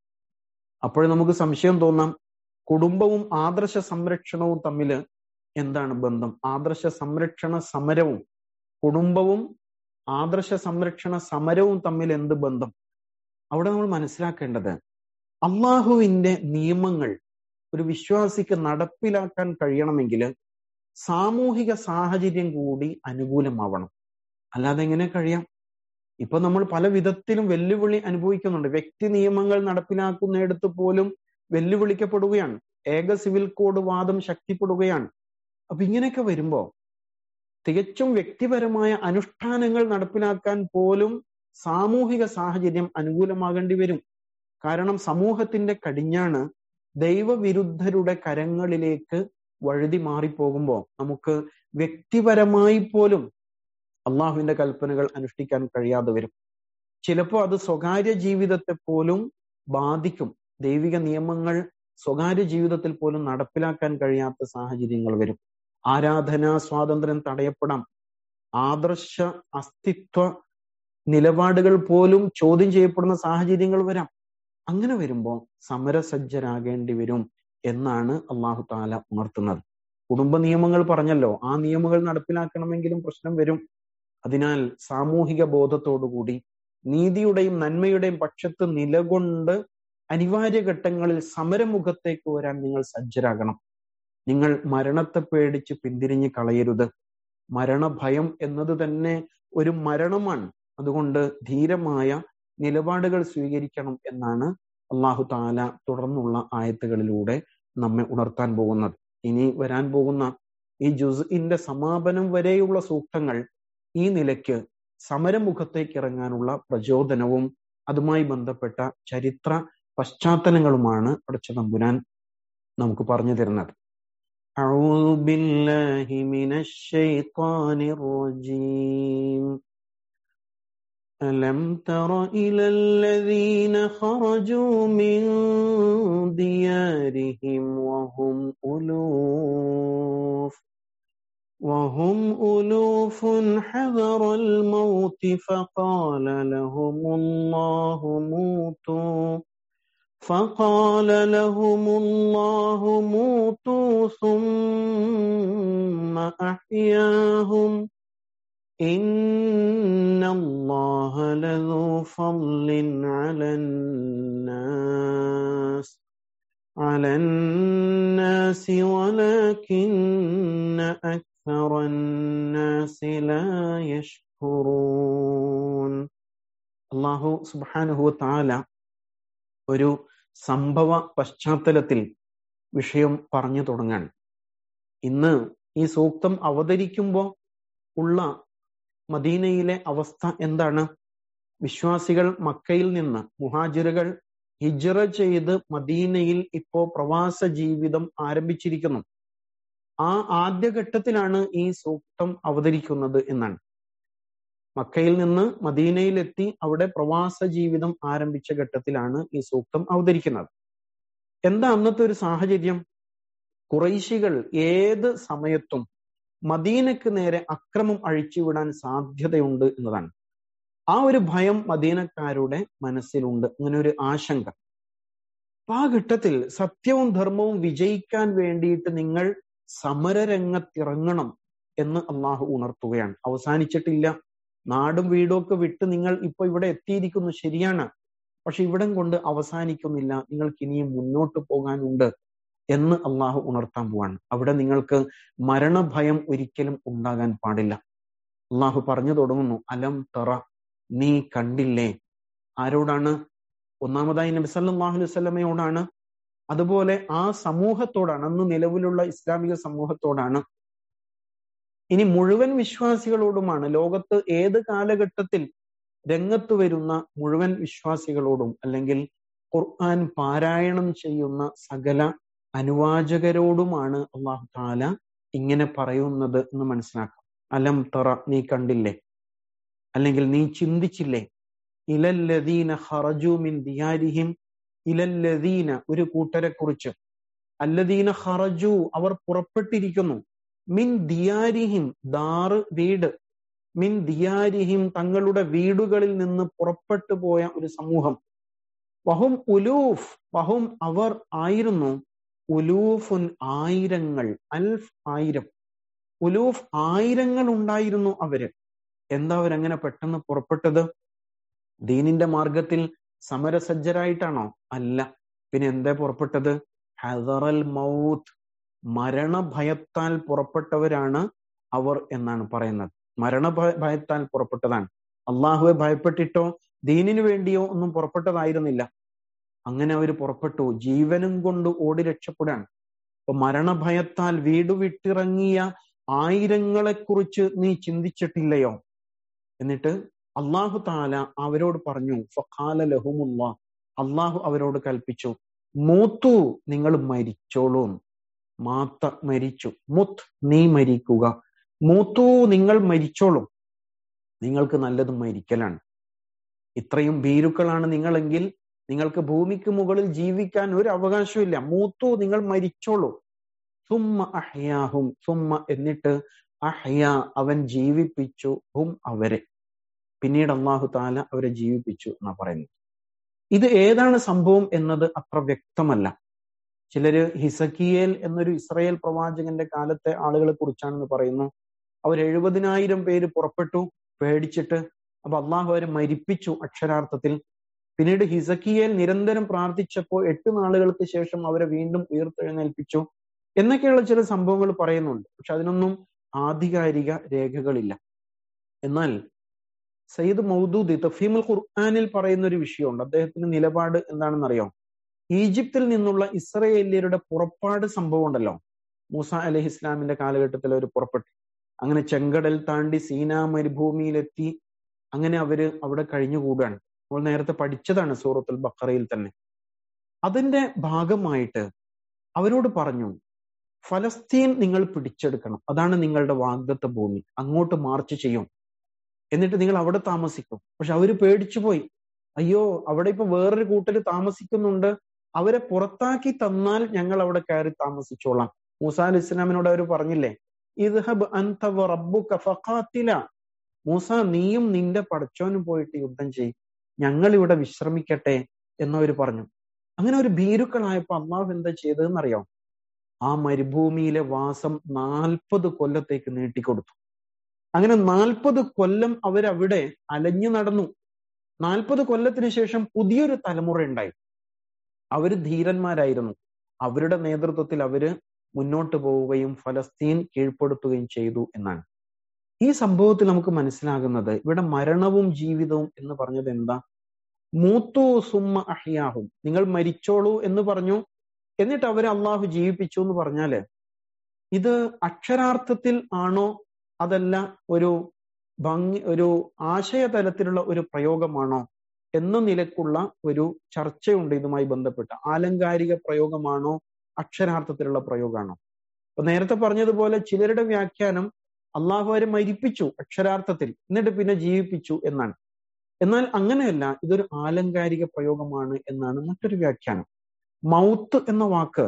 അപ്പോൾ നമുക്ക് സംശയം തോന്നാം കുടുംബവും ആദർശ സംരക്ഷണവും തമ്മിൽ എന്താണ് ബന്ധം ആദർശ സംരക്ഷണ സമരവും കുടുംബവും ആദർശ സംരക്ഷണ സമരവും തമ്മിൽ എന്ത് ബന്ധം അവിടെ നമ്മൾ മനസ്സിലാക്കേണ്ടത് അള്ളാഹുവിന്റെ നിയമങ്ങൾ ഒരു വിശ്വാസിക്ക് നടപ്പിലാക്കാൻ കഴിയണമെങ്കിൽ സാമൂഹിക സാഹചര്യം കൂടി അനുകൂലമാവണം അല്ലാതെ എങ്ങനെ കഴിയാം ഇപ്പൊ നമ്മൾ പല വിധത്തിലും വെല്ലുവിളി അനുഭവിക്കുന്നുണ്ട് വ്യക്തി നിയമങ്ങൾ നടപ്പിലാക്കുന്നിടത്ത് പോലും വെല്ലുവിളിക്കപ്പെടുകയാണ് ഏക സിവിൽ കോഡ് വാദം ശക്തിപ്പെടുകയാണ് അപ്പൊ ഇങ്ങനെയൊക്കെ വരുമ്പോ തികച്ചും വ്യക്തിപരമായ അനുഷ്ഠാനങ്ങൾ നടപ്പിലാക്കാൻ പോലും സാമൂഹിക സാഹചര്യം അനുകൂലമാകേണ്ടി വരും കാരണം സമൂഹത്തിന്റെ കടിഞ്ഞാണ് ദൈവവിരുദ്ധരുടെ കരങ്ങളിലേക്ക് വഴുതി മാറിപ്പോകുമ്പോൾ നമുക്ക് വ്യക്തിപരമായി പോലും അള്ളാഹുവിന്റെ കൽപ്പനകൾ അനുഷ്ഠിക്കാൻ കഴിയാതെ വരും ചിലപ്പോൾ അത് സ്വകാര്യ ജീവിതത്തെ പോലും ബാധിക്കും ദൈവിക നിയമങ്ങൾ സ്വകാര്യ ജീവിതത്തിൽ പോലും നടപ്പിലാക്കാൻ കഴിയാത്ത സാഹചര്യങ്ങൾ വരും ആരാധനാ സ്വാതന്ത്ര്യം തടയപ്പെടാം ആദർശ അസ്തിത്വ നിലപാടുകൾ പോലും ചോദ്യം ചെയ്യപ്പെടുന്ന സാഹചര്യങ്ങൾ വരാം അങ്ങനെ വരുമ്പോൾ സമരസജ്ജരാകേണ്ടി വരും എന്നാണ് അള്ളാഹു താല ഉണർത്തുന്നത് കുടുംബ നിയമങ്ങൾ പറഞ്ഞല്ലോ ആ നിയമങ്ങൾ നടപ്പിലാക്കണമെങ്കിലും പ്രശ്നം വരും അതിനാൽ സാമൂഹിക ബോധത്തോടുകൂടി നീതിയുടെയും നന്മയുടെയും പക്ഷത്ത് നിലകൊണ്ട് അനിവാര്യ ഘട്ടങ്ങളിൽ സമരമുഖത്തേക്ക് വരാൻ നിങ്ങൾ സജ്ജരാകണം നിങ്ങൾ മരണത്തെ പേടിച്ച് പിന്തിരിഞ്ഞ് കളയരുത് മരണഭയം എന്നത് തന്നെ ഒരു മരണമാണ് അതുകൊണ്ട് ധീരമായ നിലപാടുകൾ സ്വീകരിക്കണം എന്നാണ് അള്ളാഹു താല തുടർന്നുള്ള ആയത്തുകളിലൂടെ നമ്മെ ഉണർത്താൻ പോകുന്നത് ഇനി വരാൻ പോകുന്ന ഈ ജുസ്ഇന്റെ സമാപനം വരെയുള്ള സൂക്തങ്ങൾ ഈ നിലയ്ക്ക് സമരമുഖത്തേക്ക് ഇറങ്ങാനുള്ള പ്രചോദനവും അതുമായി ബന്ധപ്പെട്ട ചരിത്ര പശ്ചാത്തലങ്ങളുമാണ് അടച്ച തമ്പുരാൻ നമുക്ക് പറഞ്ഞു തരുന്നത് أعوذ بالله من الشيطان الرجيم ألم تر إلى الذين خرجوا من ديارهم وهم ألوف وهم ألوف حذر الموت فقال لهم الله موتوا فقال لهم الله موتوا ثم أحياهم إن الله لذو فضل على الناس على الناس ولكن أكثر الناس لا يشكرون الله سبحانه وتعالى ഒരു സംഭവ പശ്ചാത്തലത്തിൽ വിഷയം പറഞ്ഞു തുടങ്ങാൻ ഇന്ന് ഈ സൂക്തം അവതരിക്കുമ്പോൾ ഉള്ള മദീനയിലെ അവസ്ഥ എന്താണ് വിശ്വാസികൾ മക്കയിൽ നിന്ന് മുഹാജിറുകൾ ഹിജറ ചെയ്ത് മദീനയിൽ ഇപ്പോ പ്രവാസ ജീവിതം ആരംഭിച്ചിരിക്കുന്നു ആ ആദ്യഘട്ടത്തിലാണ് ഈ സൂക്തം അവതരിക്കുന്നത് എന്നാണ് മക്കയിൽ നിന്ന് മദീനയിലെത്തി അവിടെ പ്രവാസ ജീവിതം ആരംഭിച്ച ഘട്ടത്തിലാണ് ഈ സൂക്തം അവതരിക്കുന്നത് എന്താ അന്നത്തെ ഒരു സാഹചര്യം കുറൈശികൾ ഏത് സമയത്തും മദീനക്ക് നേരെ അക്രമം അഴിച്ചുവിടാൻ സാധ്യതയുണ്ട് എന്നതാണ് ആ ഒരു ഭയം മദീനക്കാരുടെ മനസ്സിലുണ്ട് അങ്ങനെ ഒരു ആശങ്ക അപ്പൊ ആ ഘട്ടത്തിൽ സത്യവും ധർമ്മവും വിജയിക്കാൻ വേണ്ടിയിട്ട് നിങ്ങൾ സമരരംഗത്തിറങ്ങണം എന്ന് അള്ളാഹു ഉണർത്തുകയാണ് അവസാനിച്ചിട്ടില്ല നാടും വീടും ഒക്കെ വിട്ട് നിങ്ങൾ ഇപ്പൊ ഇവിടെ എത്തിയിരിക്കുന്നു ശരിയാണ് പക്ഷെ ഇവിടം കൊണ്ട് അവസാനിക്കുന്നില്ല നിങ്ങൾക്ക് ഇനിയും മുന്നോട്ട് പോകാനുണ്ട് എന്ന് അള്ളാഹു ഉണർത്താൻ പോവാണ് അവിടെ നിങ്ങൾക്ക് മരണഭയം ഒരിക്കലും ഉണ്ടാകാൻ പാടില്ല അള്ളാഹു പറഞ്ഞു തുടങ്ങുന്നു അലം തറ നീ കണ്ടില്ലേ ആരോടാണ് ഒന്നാമതായി നബി സല്ലല്ലാഹു അലൈഹി വസല്ലമയോടാണ് അതുപോലെ ആ സമൂഹത്തോടാണ് അന്ന് നിലവിലുള്ള ഇസ്ലാമിക സമൂഹത്തോടാണ് ഇനി മുഴുവൻ വിശ്വാസികളോടുമാണ് ലോകത്ത് ഏത് കാലഘട്ടത്തിൽ രംഗത്ത് വരുന്ന മുഴുവൻ വിശ്വാസികളോടും അല്ലെങ്കിൽ ഖുർആൻ പാരായണം ചെയ്യുന്ന സകല അനുവാചകരോടുമാണ് അള്ളാഹു താല ഇങ്ങനെ പറയുന്നത് എന്ന് മനസ്സിലാക്കാം അലം തറ നീ കണ്ടില്ലേ അല്ലെങ്കിൽ നീ ചിന്തിച്ചില്ലേ ഇലല്ലദീന ഹറജു മിൻ ദിയാരിഹിം ഇലല്ലദീന ഒരു കൂട്ടരെ കുറിച്ച് അല്ലദീന ഹറജു അവർ പുറപ്പെട്ടിരിക്കുന്നു മിൻ ദിയാരിഹിം ദാറ് വീട് മിൻ ദിയാരിഹിം തങ്ങളുടെ വീടുകളിൽ നിന്ന് പുറപ്പെട്ടു പോയ ഒരു സമൂഹം വഹും ഉലൂഫ് വഹും അവർ ആയിരുന്നു ഉലൂഫുൻ ആയിരങ്ങൾ അൽഫ് ആയിരം ഉലൂഫ് ആയിരങ്ങൾ ഉണ്ടായിരുന്നു അവര് എന്താ അവരങ്ങനെ പെട്ടെന്ന് പുറപ്പെട്ടത് ദീനിന്റെ മാർഗത്തിൽ സമരസജ്ജരായിട്ടാണോ അല്ല പിന്നെ എന്താ പുറപ്പെട്ടത് ഹദറൽ മൗത്ത് മരണഭയത്താൽ പുറപ്പെട്ടവരാണ് അവർ എന്നാണ് പറയുന്നത് മരണഭയത്താൽ പുറപ്പെട്ടതാണ് അള്ളാഹുവെ ഭയപ്പെട്ടിട്ടോ ദീനിനു വേണ്ടിയോ ഒന്നും പുറപ്പെട്ടതായിരുന്നില്ല അങ്ങനെ അവർ പുറപ്പെട്ടു ജീവനും കൊണ്ട് ഓടി രക്ഷപ്പെടാൻ അപ്പൊ മരണഭയത്താൽ വീട് വിട്ടിറങ്ങിയ ആയിരങ്ങളെ കുറിച്ച് നീ ചിന്തിച്ചിട്ടില്ലയോ എന്നിട്ട് അള്ളാഹു താല അവരോട് പറഞ്ഞു ഫഖാല ലഹുമുള്ള അള്ളാഹു അവരോട് കൽപ്പിച്ചു മൂത്തു നിങ്ങൾ മരിച്ചോളൂ മാത്ത മരിച്ചു മുത്ത് നീ മരിക്കുക മൂത്തു നിങ്ങൾ മരിച്ചോളും നിങ്ങൾക്ക് നല്ലത് മരിക്കലാണ് ഇത്രയും ഭീരുക്കളാണ് നിങ്ങളെങ്കിൽ നിങ്ങൾക്ക് ഭൂമിക്ക് മുകളിൽ ജീവിക്കാൻ ഒരു അവകാശമില്ല മൂത്തു നിങ്ങൾ മരിച്ചോളൂ സുമ്മ അഹ്യാഹും സുമ്മ എന്നിട്ട് അഹ്യ അവൻ ജീവിപ്പിച്ചു ഹും അവരെ പിന്നീട് അള്ളാഹു താല അവരെ ജീവിപ്പിച്ചു എന്നാ പറയുന്നത് ഇത് ഏതാണ് സംഭവം എന്നത് അത്ര വ്യക്തമല്ല ചിലര് ഹിസക്കിയേൽ എന്നൊരു ഇസ്രയേൽ പ്രവാചകന്റെ കാലത്തെ ആളുകളെ കുറിച്ചാണെന്ന് പറയുന്നു അവർ എഴുപതിനായിരം പേര് പുറപ്പെട്ടു പേടിച്ചിട്ട് അപ്പൊ അള്ളാഹു അവരെ മരിപ്പിച്ചു അക്ഷരാർത്ഥത്തിൽ പിന്നീട് ഹിസക്കിയേൽ നിരന്തരം പ്രാർത്ഥിച്ചപ്പോൾ എട്ട് നാളുകൾക്ക് ശേഷം അവരെ വീണ്ടും ഉയർത്തെഴുന്നേൽപ്പിച്ചു എന്നൊക്കെയുള്ള ചില സംഭവങ്ങൾ പറയുന്നുണ്ട് പക്ഷെ അതിനൊന്നും ആധികാരിക രേഖകളില്ല എന്നാൽ സയ്യിദ് മൗദൂദി തഫീമുൽ ഖുർആാനിൽ പറയുന്ന ഒരു വിഷയമുണ്ട് അദ്ദേഹത്തിന്റെ നിലപാട് എന്താണെന്നറിയോ ഈജിപ്തിൽ നിന്നുള്ള ഇസ്രയേലിയരുടെ പുറപ്പാട് സംഭവം ഉണ്ടല്ലോ മൂസ അലഹി ഇസ്ലാമിന്റെ കാലഘട്ടത്തിൽ അവർ പുറപ്പെട്ടു അങ്ങനെ ചെങ്കടൽ താണ്ടി സീനാ മരുഭൂമിയിലെത്തി അങ്ങനെ അവര് അവിടെ കഴിഞ്ഞുകൂടാണ് നമ്മൾ നേരത്തെ പഠിച്ചതാണ് സൂറത്തുൽ ബക്കറയിൽ തന്നെ അതിന്റെ ഭാഗമായിട്ട് അവരോട് പറഞ്ഞു ഫലസ്തീൻ നിങ്ങൾ പിടിച്ചെടുക്കണം അതാണ് നിങ്ങളുടെ വാഗ്ദത്ത ഭൂമി അങ്ങോട്ട് മാർച്ച് ചെയ്യും എന്നിട്ട് നിങ്ങൾ അവിടെ താമസിക്കും പക്ഷെ അവര് പേടിച്ചു പോയി അയ്യോ അവിടെ ഇപ്പൊ വേറൊരു കൂട്ടര് താമസിക്കുന്നുണ്ട് അവരെ പുറത്താക്കി തന്നാൽ ഞങ്ങൾ അവിടെ കയറി താമസിച്ചോളാം മൂസ അലി ഇസ്ലാമിനോട് അവർ പറഞ്ഞില്ലേ ഇദ്ഹബ് അൻത റബ്ബുക ഫഖാത്തില മൂസ നീയും നിന്റെ പടച്ചോനും പോയിട്ട് യുദ്ധം ചെയ് ഞങ്ങൾ ഇവിടെ വിശ്രമിക്കട്ടെ എന്നവർ പറഞ്ഞു അങ്ങനെ ഒരു ഭീരുക്കളായപ്പോ അള്ളാഹു എന്താ ചെയ്തതെന്നറിയാം ആ മരുഭൂമിയിലെ വാസം നാൽപ്പത് കൊല്ലത്തേക്ക് നീട്ടിക്കൊടുത്തു അങ്ങനെ നാൽപ്പത് കൊല്ലം അവരവിടെ അലഞ്ഞു നടന്നു നാൽപ്പത് കൊല്ലത്തിന് ശേഷം പുതിയൊരു തലമുറ ഉണ്ടായി അവര് ധീരന്മാരായിരുന്നു അവരുടെ നേതൃത്വത്തിൽ അവര് മുന്നോട്ട് പോവുകയും ഫലസ്തീൻ കീഴ്പ്പെടുത്തുകയും ചെയ്തു എന്നാണ് ഈ സംഭവത്തിൽ നമുക്ക് മനസ്സിലാകുന്നത് ഇവിടെ മരണവും ജീവിതവും എന്ന് പറഞ്ഞത് എന്താ മൂത്തു സുമ്മ അഹിയാഹും നിങ്ങൾ മരിച്ചോളൂ എന്ന് പറഞ്ഞു എന്നിട്ട് അവരെ അള്ളാഹു ജീവിപ്പിച്ചു എന്ന് പറഞ്ഞാല് ഇത് അക്ഷരാർത്ഥത്തിൽ ആണോ അതല്ല ഒരു ഭംഗി ഒരു ആശയതലത്തിലുള്ള ഒരു പ്രയോഗമാണോ എന്ന നിലക്കുള്ള ഒരു ചർച്ചയുണ്ട് ഇതുമായി ബന്ധപ്പെട്ട് ആലങ്കാരിക പ്രയോഗമാണോ അക്ഷരാർത്ഥത്തിലുള്ള പ്രയോഗമാണോ അപ്പൊ നേരത്തെ പറഞ്ഞതുപോലെ ചിലരുടെ വ്യാഖ്യാനം അള്ളാഹു അവരെ മരിപ്പിച്ചു അക്ഷരാർത്ഥത്തിൽ എന്നിട്ട് പിന്നെ ജീവിപ്പിച്ചു എന്നാണ് എന്നാൽ അങ്ങനെയല്ല ഇതൊരു ആലങ്കാരിക പ്രയോഗമാണ് എന്നാണ് മറ്റൊരു വ്യാഖ്യാനം മൗത്ത് എന്ന വാക്ക്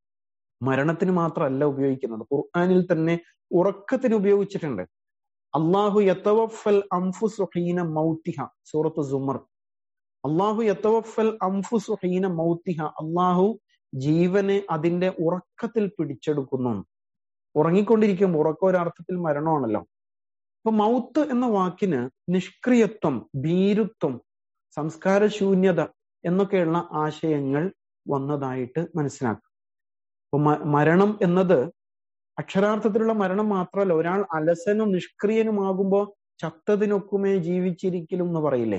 മരണത്തിന് മാത്രമല്ല ഉപയോഗിക്കുന്നത് ഖുർആാനിൽ തന്നെ ഉറക്കത്തിന് ഉപയോഗിച്ചിട്ടുണ്ട് അള്ളാഹു യത്തവഫൽ അംഫുസുഹീന മൗത്തിഹ സൂറത്ത് സുമർ അള്ളാഹു യത്തവഫൽ അംഫുസുഹീന മൗത്തിഹ അള്ളാഹു ജീവനെ അതിന്റെ ഉറക്കത്തിൽ പിടിച്ചെടുക്കുന്നു ഉറങ്ങിക്കൊണ്ടിരിക്കുമ്പോൾ ഉറക്കം ഒരർത്ഥത്തിൽ മരണമാണല്ലോ അപ്പൊ മൗത്ത് എന്ന വാക്കിന് നിഷ്ക്രിയത്വം ഭീരുത്വം സംസ്കാരശൂന്യത എന്നൊക്കെയുള്ള ആശയങ്ങൾ വന്നതായിട്ട് മനസ്സിലാക്കും അപ്പൊ മരണം എന്നത് അക്ഷരാർത്ഥത്തിലുള്ള മരണം മാത്രമല്ല ഒരാൾ അലസനും നിഷ്ക്രിയനുമാകുമ്പോൾ ചത്തതിനൊക്കുമേ ജീവിച്ചിരിക്കലും എന്ന് പറയില്ലേ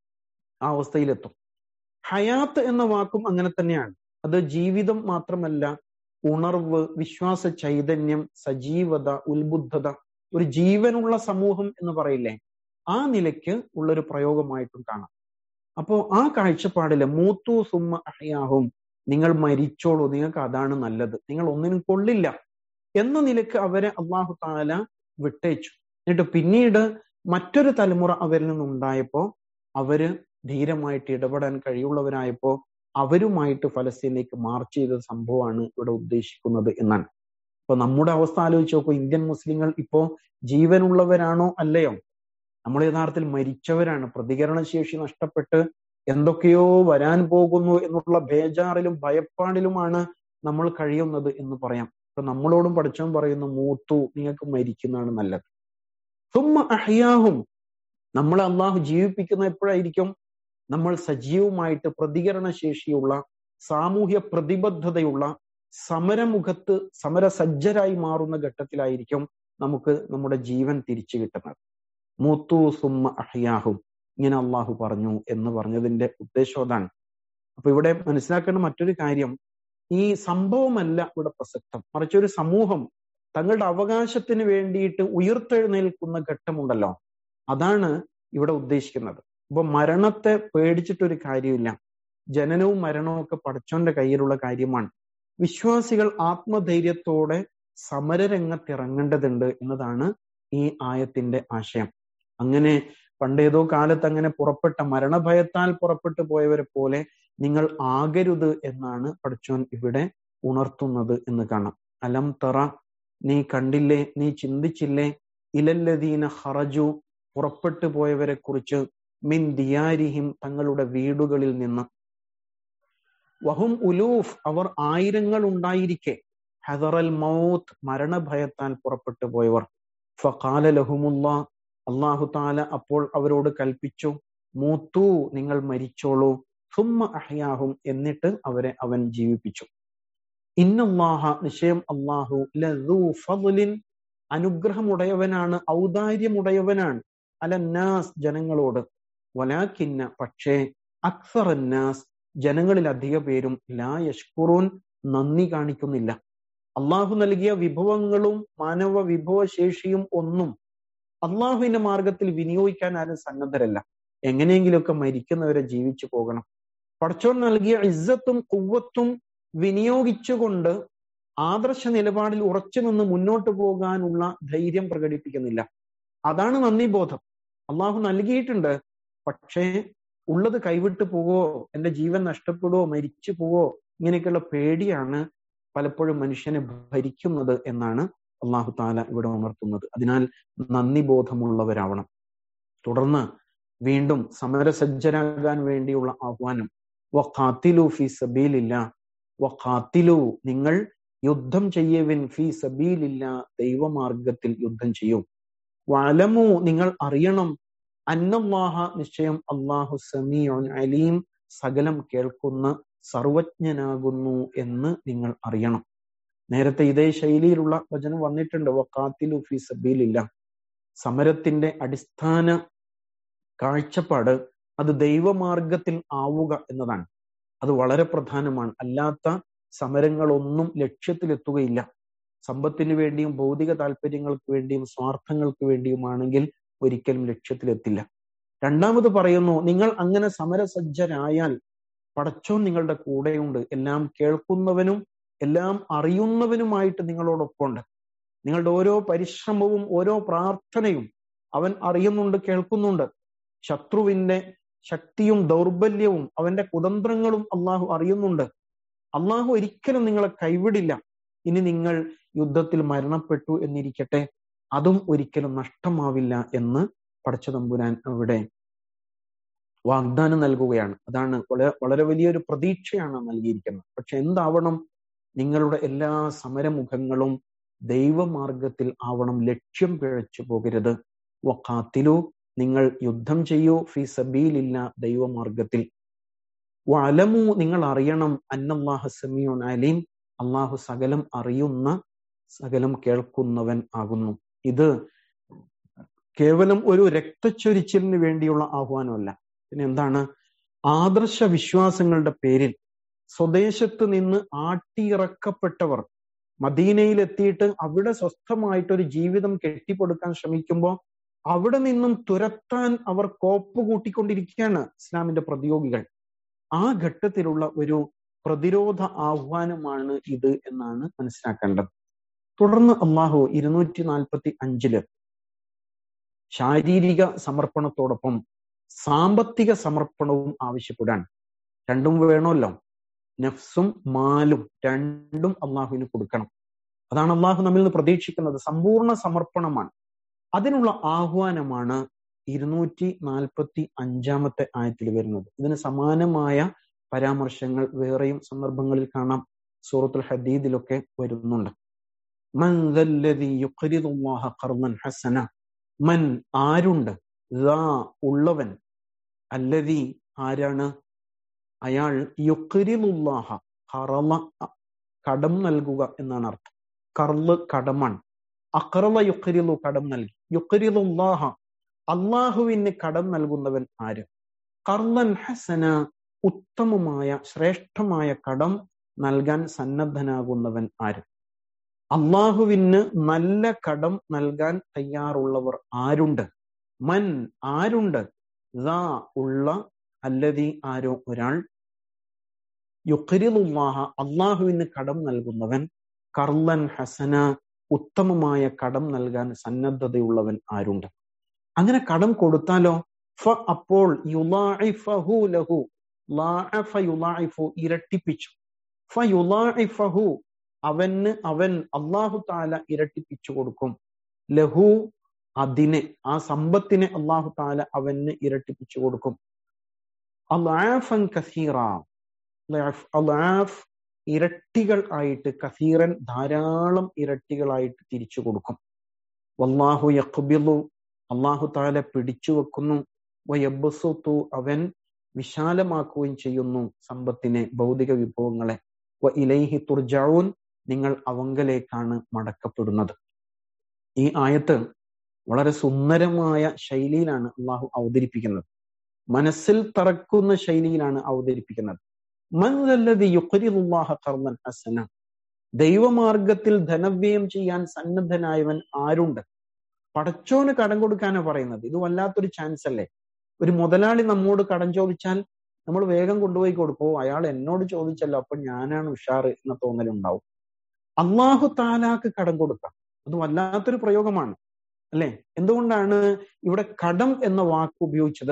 ആ അവസ്ഥയിലെത്തും ഹയാത്ത് എന്ന വാക്കും അങ്ങനെ തന്നെയാണ് അത് ജീവിതം മാത്രമല്ല ഉണർവ് വിശ്വാസ ചൈതന്യം സജീവത ഉത്ബുദ്ധത ഒരു ജീവനുള്ള സമൂഹം എന്ന് പറയില്ലേ ആ നിലയ്ക്ക് ഉള്ളൊരു പ്രയോഗമായിട്ടും കാണാം അപ്പോ ആ കാഴ്ചപ്പാടില് മൂത്തു സുമ്മ അഹയാഹും നിങ്ങൾ മരിച്ചോളൂ നിങ്ങൾക്ക് അതാണ് നല്ലത് നിങ്ങൾ ഒന്നിനും കൊള്ളില്ല എന്ന നിലക്ക് അവരെ അള്ളാഹു താല വിട്ടേച്ചു എന്നിട്ട് പിന്നീട് മറ്റൊരു തലമുറ അവരിൽ നിന്നുണ്ടായപ്പോ അവര് ധീരമായിട്ട് ഇടപെടാൻ കഴിവുള്ളവരായപ്പോ അവരുമായിട്ട് ഫലസ്തീനിലേക്ക് മാർച്ച് ചെയ്ത സംഭവമാണ് ഇവിടെ ഉദ്ദേശിക്കുന്നത് എന്നാണ് ഇപ്പൊ നമ്മുടെ അവസ്ഥ ആലോചിച്ച് നോക്കൂ ഇന്ത്യൻ മുസ്ലിങ്ങൾ ഇപ്പോ ജീവനുള്ളവരാണോ അല്ലയോ നമ്മൾ യഥാർത്ഥത്തിൽ മരിച്ചവരാണ് പ്രതികരണശേഷി നഷ്ടപ്പെട്ട് എന്തൊക്കെയോ വരാൻ പോകുന്നു എന്നുള്ള ബേജാറിലും ഭയപ്പാടിലുമാണ് നമ്മൾ കഴിയുന്നത് എന്ന് പറയാം ഇപ്പൊ നമ്മളോടും പഠിച്ചവൻ പറയുന്നു മൂത്തു നിങ്ങൾക്ക് മരിക്കുന്നതാണ് നല്ലത് സുമ്മ അഹ്യാഹും നമ്മളെ അള്ളാഹു ജീവിപ്പിക്കുന്ന എപ്പോഴായിരിക്കും നമ്മൾ സജീവമായിട്ട് പ്രതികരണശേഷിയുള്ള സാമൂഹ്യ പ്രതിബദ്ധതയുള്ള സമരമുഖത്ത് സമരസജ്ജരായി മാറുന്ന ഘട്ടത്തിലായിരിക്കും നമുക്ക് നമ്മുടെ ജീവൻ തിരിച്ചു കിട്ടുന്നത് മൂത്തു സുമ്മ അഹ്യാഹും ഇങ്ങനെ അള്ളാഹു പറഞ്ഞു എന്ന് പറഞ്ഞതിന്റെ ഉദ്ദേശം അതാണ് അപ്പൊ ഇവിടെ മനസ്സിലാക്കേണ്ട മറ്റൊരു കാര്യം ഈ സംഭവമല്ല ഇവിടെ പ്രസക്തം മറിച്ച് ഒരു സമൂഹം തങ്ങളുടെ അവകാശത്തിന് വേണ്ടിയിട്ട് ഉയർത്തെഴുന്നേൽക്കുന്ന ഘട്ടമുണ്ടല്ലോ അതാണ് ഇവിടെ ഉദ്ദേശിക്കുന്നത് അപ്പൊ മരണത്തെ പേടിച്ചിട്ടൊരു കാര്യമില്ല ജനനവും മരണവും ഒക്കെ പടച്ചോന്റെ കയ്യിലുള്ള കാര്യമാണ് വിശ്വാസികൾ ആത്മധൈര്യത്തോടെ സമരരംഗത്തിറങ്ങേണ്ടതുണ്ട് എന്നതാണ് ഈ ആയത്തിന്റെ ആശയം അങ്ങനെ പണ്ടേതോ കാലത്ത് അങ്ങനെ പുറപ്പെട്ട മരണഭയത്താൽ പുറപ്പെട്ടു പോയവരെ പോലെ നിങ്ങൾ ആകരുത് എന്നാണ് പഠിച്ചോൻ ഇവിടെ ഉണർത്തുന്നത് എന്ന് കാണാം അലം തറ നീ കണ്ടില്ലേ നീ ചിന്തിച്ചില്ലേ ഇലല്ലദീന ഹറജു പുറപ്പെട്ടു പോയവരെ കുറിച്ച് മിൻ ദിയാരിഹിം തങ്ങളുടെ വീടുകളിൽ നിന്ന് വഹും ഉലൂഫ് അവർ ആയിരങ്ങൾ ഉണ്ടായിരിക്കെ ഹദറൽ മൗത്ത് മരണഭയത്താൽ പുറപ്പെട്ടു പോയവർ ഫഖാല ലഹുമുല്ല അള്ളാഹു താല അപ്പോൾ അവരോട് കൽപ്പിച്ചു മൂത്തു നിങ്ങൾ മരിച്ചോളൂ സുമ്മ അഹ്യാഹും എന്നിട്ട് അവരെ അവൻ ജീവിപ്പിച്ചു ഇന്നല്ലാഹ നിശ്ചയം അള്ളാഹു ലദൂ ഫദ്ലിൻ അനുഗ്രഹമുടയവനാണ് ഔദാര്യമുടയവനാണ് അലന്നാസ് ജനങ്ങളോട് വലാക്കിന്ന പക്ഷേ അക്സറന്നാസ് ജനങ്ങളിൽ അധിക പേരും ലാ യഷ്കുറൂൻ നന്ദി കാണിക്കുന്നില്ല അള്ളാഹു നൽകിയ വിഭവങ്ങളും മാനവ വിഭവശേഷിയും ഒന്നും അള്ളാഹുവിന്റെ മാർഗത്തിൽ വിനിയോഗിക്കാൻ ആരും സന്നദ്ധരല്ല എങ്ങനെയെങ്കിലുമൊക്കെ മരിക്കുന്നവരെ ജീവിച്ചു പോകണം പടച്ചോൻ നൽകിയ ഇസ്സത്തും കുവ്വത്തും വിനിയോഗിച്ചുകൊണ്ട് ആദർശ നിലപാടിൽ ഉറച്ചു നിന്ന് മുന്നോട്ട് പോകാനുള്ള ധൈര്യം പ്രകടിപ്പിക്കുന്നില്ല അതാണ് നന്ദി ബോധം അള്ളാഹു നൽകിയിട്ടുണ്ട് പക്ഷേ ഉള്ളത് കൈവിട്ട് പോവോ എന്റെ ജീവൻ നഷ്ടപ്പെടുവോ മരിച്ചു പോവോ ഇങ്ങനെയൊക്കെയുള്ള പേടിയാണ് പലപ്പോഴും മനുഷ്യനെ ഭരിക്കുന്നത് എന്നാണ് അള്ളാഹു താല ഇവിടെ ഉണർത്തുന്നത് അതിനാൽ നന്ദി ബോധമുള്ളവരാവണം തുടർന്ന് വീണ്ടും സമരസജ്ജരാകാൻ വേണ്ടിയുള്ള ആഹ്വാനം വഖാത്തിലു ഫി സബീലില്ല വഖാത്തിലു നിങ്ങൾ യുദ്ധം ചെയ്യവിൻ ഫി സബീലില്ല ദൈവമാർഗത്തിൽ യുദ്ധം ചെയ്യൂ വലമു നിങ്ങൾ അറിയണം അന്നല്ലാഹ നിശ്ചയം അള്ളാഹു സമീഉൻ അലീം സകലം കേൾക്കുന്ന സർവജ്ഞനാകുന്നു എന്ന് നിങ്ങൾ അറിയണം നേരത്തെ ഇതേ ശൈലിയിലുള്ള വചനം വന്നിട്ടുണ്ട് വക്കാത്തിലു ഫി സബീലില്ല സമരത്തിന്റെ അടിസ്ഥാന കാഴ്ചപ്പാട് അത് ദൈവമാർഗത്തിൽ ആവുക എന്നതാണ് അത് വളരെ പ്രധാനമാണ് അല്ലാത്ത സമരങ്ങളൊന്നും ലക്ഷ്യത്തിലെത്തുകയില്ല സമ്പത്തിന് വേണ്ടിയും ഭൗതിക താല്പര്യങ്ങൾക്ക് വേണ്ടിയും സ്വാർത്ഥങ്ങൾക്ക് വേണ്ടിയുമാണെങ്കിൽ ഒരിക്കലും ലക്ഷ്യത്തിലെത്തില്ല രണ്ടാമത് പറയുന്നു നിങ്ങൾ അങ്ങനെ സമരസജ്ജരായാൽ പടച്ചോൻ നിങ്ങളുടെ കൂടെയുണ്ട് എല്ലാം കേൾക്കുന്നവനും എല്ലാം അറിയുന്നവനുമായിട്ട് നിങ്ങളോടൊപ്പമുണ്ട് നിങ്ങളുടെ ഓരോ പരിശ്രമവും ഓരോ പ്രാർത്ഥനയും അവൻ അറിയുന്നുണ്ട് കേൾക്കുന്നുണ്ട് ശത്രുവിന്റെ ശക്തിയും ദൗർബല്യവും അവന്റെ കുതന്ത്രങ്ങളും അള്ളാഹു അറിയുന്നുണ്ട് അള്ളാഹു ഒരിക്കലും നിങ്ങളെ കൈവിടില്ല ഇനി നിങ്ങൾ യുദ്ധത്തിൽ മരണപ്പെട്ടു എന്നിരിക്കട്ടെ അതും ഒരിക്കലും നഷ്ടമാവില്ല എന്ന് പടച്ചതമ്പുരാൻ അവിടെ വാഗ്ദാനം നൽകുകയാണ് അതാണ് വളരെ വളരെ വലിയൊരു പ്രതീക്ഷയാണ് നൽകിയിരിക്കുന്നത് പക്ഷെ എന്താവണം നിങ്ങളുടെ എല്ലാ സമരമുഖങ്ങളും ദൈവമാർഗത്തിൽ ആവണം ലക്ഷ്യം പിഴച്ചു പോകരുത് വക്കാത്തിലു നിങ്ങൾ യുദ്ധം ചെയ്യൂ ഫി സബീലില്ല ദൈവമാർഗത്തിൽ വലമു നിങ്ങൾ അറിയണം അന്നല്ലാഹ സമീഉൻ അലീം അള്ളാഹു സകലം അറിയുന്ന സകലം കേൾക്കുന്നവൻ ആകുന്നു ഇത് കേവലം ഒരു രക്തച്ചൊരിച്ചിലിന് വേണ്ടിയുള്ള ആഹ്വാനമല്ല പിന്നെ എന്താണ് ആദർശ വിശ്വാസങ്ങളുടെ പേരിൽ സ്വദേശത്ത് നിന്ന് ആട്ടിയിറക്കപ്പെട്ടവർ മദീനയിൽ എത്തിയിട്ട് അവിടെ സ്വസ്ഥമായിട്ടൊരു ജീവിതം കെട്ടിപ്പടുക്കാൻ ശ്രമിക്കുമ്പോൾ അവിടെ നിന്നും തുരത്താൻ അവർ കോപ്പ് കൂട്ടിക്കൊണ്ടിരിക്കുകയാണ് ഇസ്ലാമിന്റെ പ്രതിയോഗികൾ ആ ഘട്ടത്തിലുള്ള ഒരു പ്രതിരോധ ആഹ്വാനമാണ് ഇത് എന്നാണ് മനസ്സിലാക്കേണ്ടത് തുടർന്ന് അള്ളാഹു ഇരുന്നൂറ്റി നാൽപ്പത്തി അഞ്ചില് ശാരീരിക സമർപ്പണത്തോടൊപ്പം സാമ്പത്തിക സമർപ്പണവും ആവശ്യപ്പെടാൻ രണ്ടും വേണമല്ലോ നഫ്സും മാലും രണ്ടും അള്ളാഹുവിന് കൊടുക്കണം അതാണ് അള്ളാഹു നമ്മിൽ നിന്ന് പ്രതീക്ഷിക്കുന്നത് സമ്പൂർണ്ണ സമർപ്പണമാണ് അതിനുള്ള ആഹ്വാനമാണ് ഇരുന്നൂറ്റി നാൽപ്പത്തി അഞ്ചാമത്തെ ആയത്തിൽ വരുന്നത് ഇതിന് സമാനമായ പരാമർശങ്ങൾ വേറെയും സന്ദർഭങ്ങളിൽ കാണാം സൂറത്തുൽ ഹദീദിലൊക്കെ വരുന്നുണ്ട് മൻ ഹസന മൻ ആരുണ്ട് ഉള്ളവൻ അല്ലതി ആരാണ് അയാൾ യുക്രിലുല്ലാഹ കറള കടം നൽകുക എന്നാണ് അർത്ഥം കർള് കടമാണ് അക്രള യുക്രിലു കടം നൽകി യുക്രിലുല്ലാഹ അള്ളാഹുവിന് കടം നൽകുന്നവൻ ആര് കർലൻ ഹസന ഉത്തമമായ ശ്രേഷ്ഠമായ കടം നൽകാൻ സന്നദ്ധനാകുന്നവൻ ആര് അള്ളാഹുവിന് നല്ല കടം നൽകാൻ തയ്യാറുള്ളവർ ആരുണ്ട് മൻ ആരുണ്ട് ഉള്ള അല്ലതി ആരോ ഒരാൾ യുക്രിലുല്ലാഹ അള്ളാഹുവിന് കടം നൽകുന്നവൻ കർലൻ ഹസന ഉത്തമമായ കടം നൽകാൻ സന്നദ്ധതയുള്ളവൻ ആരുണ്ട് അങ്ങനെ കടം കൊടുത്താലോ ഫ അപ്പോൾ യുലാഇഫഹു ലഹു ലാഅഫ യുലാഇഫു ഇരട്ടിപ്പിച്ചു ഫ യുലാഇഫഹു അവന് അവൻ അള്ളാഹു താല ഇരട്ടിപ്പിച്ചു കൊടുക്കും ലഹു അതിനെ ആ സമ്പത്തിനെ അള്ളാഹു താല അവന് ഇരട്ടിപ്പിച്ചു കൊടുക്കും അലാഫൻ കസീറ അലാഫ് ഇരട്ടികൾ ആയിട്ട് കസീറൻ ധാരാളം ഇരട്ടികളായിട്ട് തിരിച്ചു കൊടുക്കും വല്ലാഹു യഖ്ബിലു അള്ളാഹു താല പിടിച്ചു വെക്കുന്നു വയബ്സുത്തു അവൻ വിശാലമാക്കുകയും ചെയ്യുന്നു സമ്പത്തിനെ ഭൗതിക വിഭവങ്ങളെ വ ഇലൈഹി തുർജാവൂൻ നിങ്ങൾ അവങ്കലേക്കാണ് മടക്കപ്പെടുന്നത് ഈ ആയത്ത് വളരെ സുന്ദരമായ ശൈലിയിലാണ് അള്ളാഹു അവതരിപ്പിക്കുന്നത് മനസ്സിൽ തറക്കുന്ന ശൈലിയിലാണ് അവതരിപ്പിക്കുന്നത് മൻലല്ലതി യുഖരിദുല്ലാഹ ഖർദൻ ഹസന ദൈവമാർഗത്തിൽ ധനവ്യയം ചെയ്യാൻ സന്നദ്ധനായവൻ ആരുണ്ട് പടച്ചോന് കടം കൊടുക്കാനാ പറയുന്നത് ഇത് വല്ലാത്തൊരു ചാൻസ് അല്ലേ ഒരു മുതലാളി നമ്മോട് കടം ചോദിച്ചാൽ നമ്മൾ വേഗം കൊണ്ടുപോയി കൊടുക്കും അയാൾ എന്നോട് ചോദിച്ചല്ലോ അപ്പൊ ഞാനാണ് ഉഷാറ് എന്ന തോന്നലുണ്ടാവും അള്ളാഹു താലാക്ക് കടം കൊടുക്കാം അത് വല്ലാത്തൊരു പ്രയോഗമാണ് അല്ലെ എന്തുകൊണ്ടാണ് ഇവിടെ കടം എന്ന വാക്ക് ഉപയോഗിച്ചത്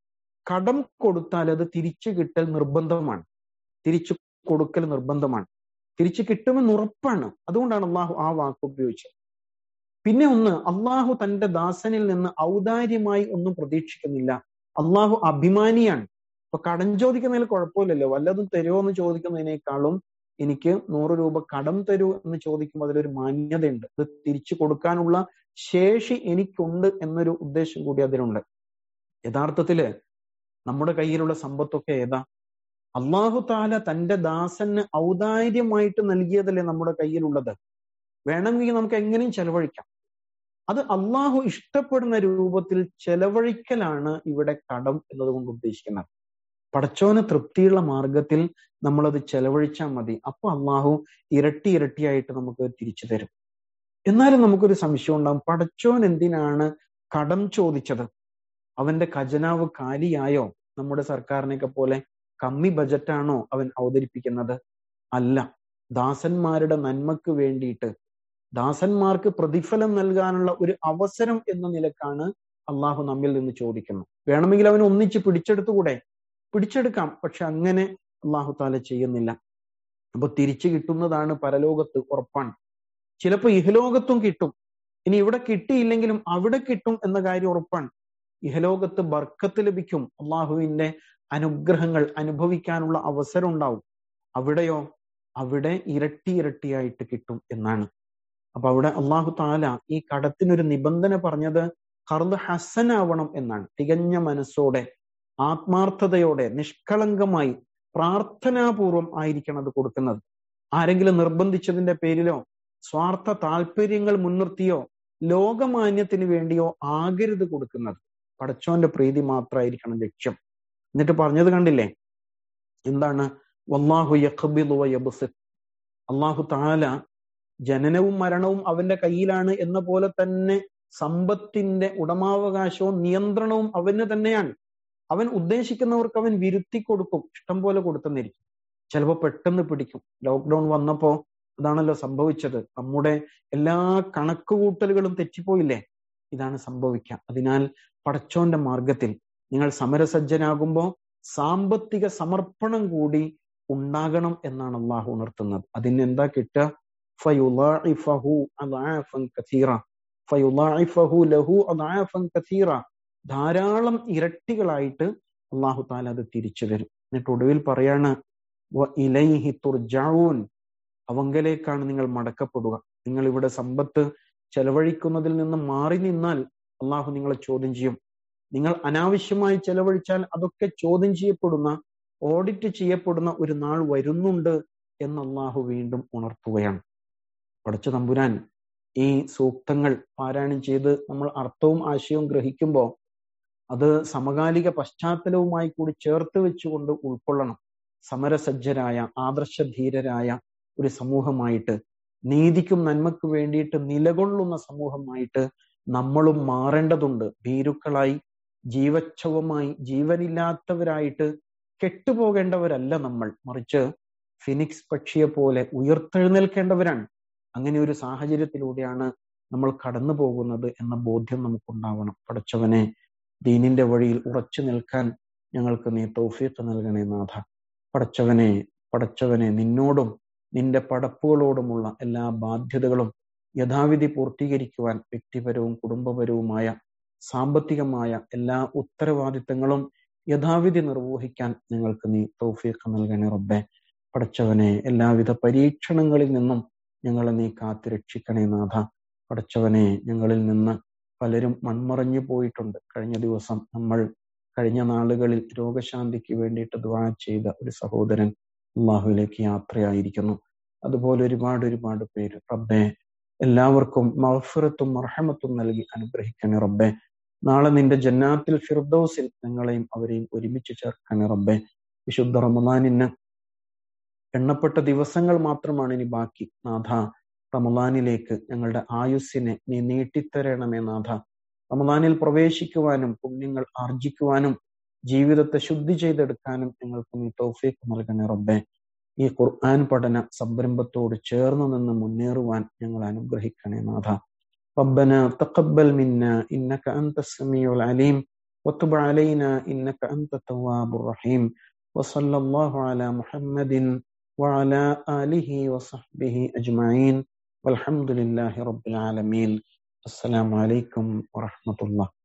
കടം കൊടുത്താൽ അത് തിരിച്ചു കിട്ടൽ നിർബന്ധമാണ് തിരിച്ചു കൊടുക്കൽ നിർബന്ധമാണ് തിരിച്ചു കിട്ടുമെന്ന് ഉറപ്പാണ് അതുകൊണ്ടാണ് അള്ളാഹു ആ വാക്ക് ഉപയോഗിച്ചത് പിന്നെ ഒന്ന് അള്ളാഹു തന്റെ ദാസനിൽ നിന്ന് ഔദാര്യമായി ഒന്നും പ്രതീക്ഷിക്കുന്നില്ല അള്ളാഹു അഭിമാനിയാണ് ഇപ്പൊ കടം ചോദിക്കുന്നതിൽ കുഴപ്പമില്ലല്ലോ വല്ലതും തരുമോ എന്ന് ചോദിക്കുന്നതിനേക്കാളും എനിക്ക് നൂറ് രൂപ കടം തരൂ എന്ന് ചോദിക്കുമ്പോൾ അതിലൊരു മാന്യതയുണ്ട് അത് തിരിച്ചു കൊടുക്കാനുള്ള ശേഷി എനിക്കുണ്ട് എന്നൊരു ഉദ്ദേശം കൂടി അതിലുണ്ട് യഥാർത്ഥത്തില് നമ്മുടെ കയ്യിലുള്ള സമ്പത്തൊക്കെ ഏതാ അള്ളാഹു താല തന്റെ ദാസന് ഔദാര്യമായിട്ട് നൽകിയതല്ലേ നമ്മുടെ കയ്യിലുള്ളത് വേണമെങ്കിൽ നമുക്ക് എങ്ങനെയും ചെലവഴിക്കാം അത് അള്ളാഹു ഇഷ്ടപ്പെടുന്ന രൂപത്തിൽ ചെലവഴിക്കലാണ് ഇവിടെ കടം എന്നതുകൊണ്ട് ഉദ്ദേശിക്കുന്നത് പടച്ചോന് തൃപ്തിയുള്ള മാർഗത്തിൽ നമ്മളത് ചെലവഴിച്ചാൽ മതി അപ്പൊ അള്ളാഹു ഇരട്ടി ഇരട്ടിയായിട്ട് നമുക്ക് തിരിച്ചു തരും എന്നാലും നമുക്കൊരു സംശയം ഉണ്ടാകും പടച്ചോൻ എന്തിനാണ് കടം ചോദിച്ചത് അവന്റെ ഖജനാവ് കാലിയായോ നമ്മുടെ സർക്കാരിനെയൊക്കെ പോലെ കമ്മി ബജറ്റാണോ അവൻ അവതരിപ്പിക്കുന്നത് അല്ല ദാസന്മാരുടെ നന്മക്ക് വേണ്ടിയിട്ട് ദാസന്മാർക്ക് പ്രതിഫലം നൽകാനുള്ള ഒരു അവസരം എന്ന നിലക്കാണ് അള്ളാഹു നമ്മിൽ നിന്ന് ചോദിക്കുന്നത് വേണമെങ്കിൽ അവൻ ഒന്നിച്ച് പിടിച്ചെടുത്തുകൂടെ പിടിച്ചെടുക്കാം പക്ഷെ അങ്ങനെ അള്ളാഹു താല ചെയ്യുന്നില്ല അപ്പൊ തിരിച്ചു കിട്ടുന്നതാണ് പരലോകത്ത് ഉറപ്പാണ് ചിലപ്പോ ഇഹലോകത്തും കിട്ടും ഇനി ഇവിടെ കിട്ടിയില്ലെങ്കിലും അവിടെ കിട്ടും എന്ന കാര്യം ഉറപ്പാണ് ഇഹലോകത്ത് ബർക്കത്ത് ലഭിക്കും അള്ളാഹുവിന്റെ അനുഗ്രഹങ്ങൾ അനുഭവിക്കാനുള്ള അവസരം ഉണ്ടാവും അവിടെയോ അവിടെ ഇരട്ടി ഇരട്ടിയായിട്ട് കിട്ടും എന്നാണ് അപ്പൊ അവിടെ അള്ളാഹു താല ഈ കടത്തിനൊരു നിബന്ധന പറഞ്ഞത് കർദ് ഹസനാവണം എന്നാണ് തികഞ്ഞ മനസ്സോടെ ആത്മാർത്ഥതയോടെ നിഷ്കളങ്കമായി പ്രാർത്ഥനാപൂർവം ആയിരിക്കണം അത് കൊടുക്കുന്നത് ആരെങ്കിലും നിർബന്ധിച്ചതിന്റെ പേരിലോ സ്വാർത്ഥ താല്പര്യങ്ങൾ മുൻനിർത്തിയോ ലോകമാന്യത്തിന് വേണ്ടിയോ ആകരുത് കൊടുക്കുന്നത് പടച്ചോന്റെ പ്രീതി മാത്രമായിരിക്കണം ലക്ഷ്യം എന്നിട്ട് പറഞ്ഞത് കണ്ടില്ലേ എന്താണ് വല്ലാഹു യഖ്ബിദു വയബ്സിത് അള്ളാഹു താല ജനനവും മരണവും അവന്റെ കയ്യിലാണ് എന്ന പോലെ തന്നെ സമ്പത്തിന്റെ ഉടമാവകാശവും നിയന്ത്രണവും അവന് തന്നെയാണ് അവൻ ഉദ്ദേശിക്കുന്നവർക്ക് അവൻ വിരുത്തി കൊടുക്കും ഇഷ്ടം പോലെ കൊടുത്തെന്നിരിക്കും ചിലപ്പോൾ പെട്ടെന്ന് പിടിക്കും ലോക്ക്ഡൌൺ വന്നപ്പോ അതാണല്ലോ സംഭവിച്ചത് നമ്മുടെ എല്ലാ കണക്കുകൂട്ടലുകളും തെറ്റിപ്പോയില്ലേ ഇതാണ് സംഭവിക്കുക അതിനാൽ പടച്ചോന്റെ മാർഗത്തിൽ നിങ്ങൾ സമരസജ്ജനാകുമ്പോൾ സാമ്പത്തിക സമർപ്പണം കൂടി ഉണ്ടാകണം എന്നാണ് അള്ളാഹു ഉണർത്തുന്നത് അതിന് എന്താ കിട്ടുക ഫയുലാഇഫഹു അദാഫൻ കസീറ ഫയുലാഇഫഹു ലഹു അദാഫൻ കസീറ ധാരാളം ഇരട്ടികളായിട്ട് അള്ളാഹു താല അത് തിരിച്ചു തരും എന്നിട്ട് ഒടുവിൽ പറയാണ് ഇലൈഹി തുർജാവൂൻ അവങ്കലേക്കാണ് നിങ്ങൾ മടക്കപ്പെടുക നിങ്ങൾ ഇവിടെ സമ്പത്ത് ചെലവഴിക്കുന്നതിൽ നിന്ന് മാറി നിന്നാൽ അള്ളാഹു നിങ്ങളെ ചോദ്യം ചെയ്യും നിങ്ങൾ അനാവശ്യമായി ചെലവഴിച്ചാൽ അതൊക്കെ ചോദ്യം ചെയ്യപ്പെടുന്ന ഓഡിറ്റ് ചെയ്യപ്പെടുന്ന ഒരു നാൾ വരുന്നുണ്ട് എന്ന് അള്ളാഹു വീണ്ടും ഉണർത്തുകയാണ് പഠിച്ച തമ്പുരാൻ ഈ സൂക്തങ്ങൾ പാരായണം ചെയ്ത് നമ്മൾ അർത്ഥവും ആശയവും ഗ്രഹിക്കുമ്പോൾ അത് സമകാലിക പശ്ചാത്തലവുമായി കൂടി ചേർത്ത് വെച്ചുകൊണ്ട് ഉൾക്കൊള്ളണം സമരസജ്ജരായ ആദർശധീരരായ ഒരു സമൂഹമായിട്ട് നീതിക്കും നന്മയ്ക്കും വേണ്ടിയിട്ട് നിലകൊള്ളുന്ന സമൂഹമായിട്ട് നമ്മളും മാറേണ്ടതുണ്ട് ഭീരുക്കളായി ജീവച്ഛവമായി ജീവനില്ലാത്തവരായിട്ട് കെട്ടുപോകേണ്ടവരല്ല നമ്മൾ മറിച്ച് ഫിനിക്സ് പക്ഷിയെ പോലെ ഉയർത്തെഴുന്നേൽക്കേണ്ടവരാണ് അങ്ങനെ ഒരു സാഹചര്യത്തിലൂടെയാണ് നമ്മൾ കടന്നു പോകുന്നത് എന്ന ബോധ്യം നമുക്കുണ്ടാവണം പടച്ചവനെ ദീനിന്റെ വഴിയിൽ ഉറച്ചു നിൽക്കാൻ ഞങ്ങൾക്ക് നീ തൗഫീഖ് നൽകണേ നാഥ പടച്ചവനെ പടച്ചവനെ നിന്നോടും നിന്റെ പടപ്പുകളോടുമുള്ള എല്ലാ ബാധ്യതകളും യഥാവിധി പൂർത്തീകരിക്കുവാൻ വ്യക്തിപരവും കുടുംബപരവുമായ സാമ്പത്തികമായ എല്ലാ ഉത്തരവാദിത്തങ്ങളും യഥാവിധി നിർവഹിക്കാൻ ഞങ്ങൾക്ക് നീ തൗഫീഖ് നൽകണേ റബ്ബെ പടച്ചവനെ എല്ലാവിധ പരീക്ഷണങ്ങളിൽ നിന്നും ഞങ്ങളെ നീ കാത്തു രക്ഷിക്കണേ നാഥ പടച്ചവനെ ഞങ്ങളിൽ നിന്ന് പലരും മൺമറഞ്ഞു പോയിട്ടുണ്ട് കഴിഞ്ഞ ദിവസം നമ്മൾ കഴിഞ്ഞ നാളുകളിൽ രോഗശാന്തിക്ക് വേണ്ടിയിട്ട് ദ്വാ ചെയ്ത ഒരു സഹോദരൻ അള്ളാഹുവിലേക്ക് യാത്രയായിരിക്കുന്നു അതുപോലെ ഒരുപാട് ഒരുപാട് പേര് റബ്ബെ എല്ലാവർക്കും മഹഫിറത്തും മർഹമത്തും നൽകി അനുഗ്രഹിക്കണേ റബ്ബെ നാളെ നിന്റെ ജന്നാത്തിൽ ഫിർദൌസിൽ ഞങ്ങളെയും അവരെയും ഒരുമിച്ച് ചേർക്കണേ റബ്ബെ വിശുദ്ധ റമദാനിന് എണ്ണപ്പെട്ട ദിവസങ്ങൾ മാത്രമാണ് ഇനി ബാക്കി നാഥ റമദാനിലേക്ക് ഞങ്ങളുടെ ആയുസ്സിനെ നീ നീട്ടിത്തരണമേ നാഥ റമദാനിൽ പ്രവേശിക്കുവാനും പുണ്യങ്ങൾ ആർജിക്കുവാനും ജീവിതത്തെ ശുദ്ധി ചെയ്തെടുക്കാനും ഞങ്ങൾക്ക് നീ തൗഫീഖ് നൽകണേ റബ്ബെ ഈ ഖുർആൻ പഠന സംരംഭത്തോട് ചേർന്ന് നിന്ന് മുന്നേറുവാൻ ഞങ്ങൾ അനുഗ്രഹിക്കണേ നാഥ ربنا تقبل منا إنك أنت السميع العليم وتب علينا إنك أنت التواب الرحيم وصلى الله على محمد وعلى آله وصحبه أجمعين والحمد لله رب العالمين السلام عليكم ورحمة الله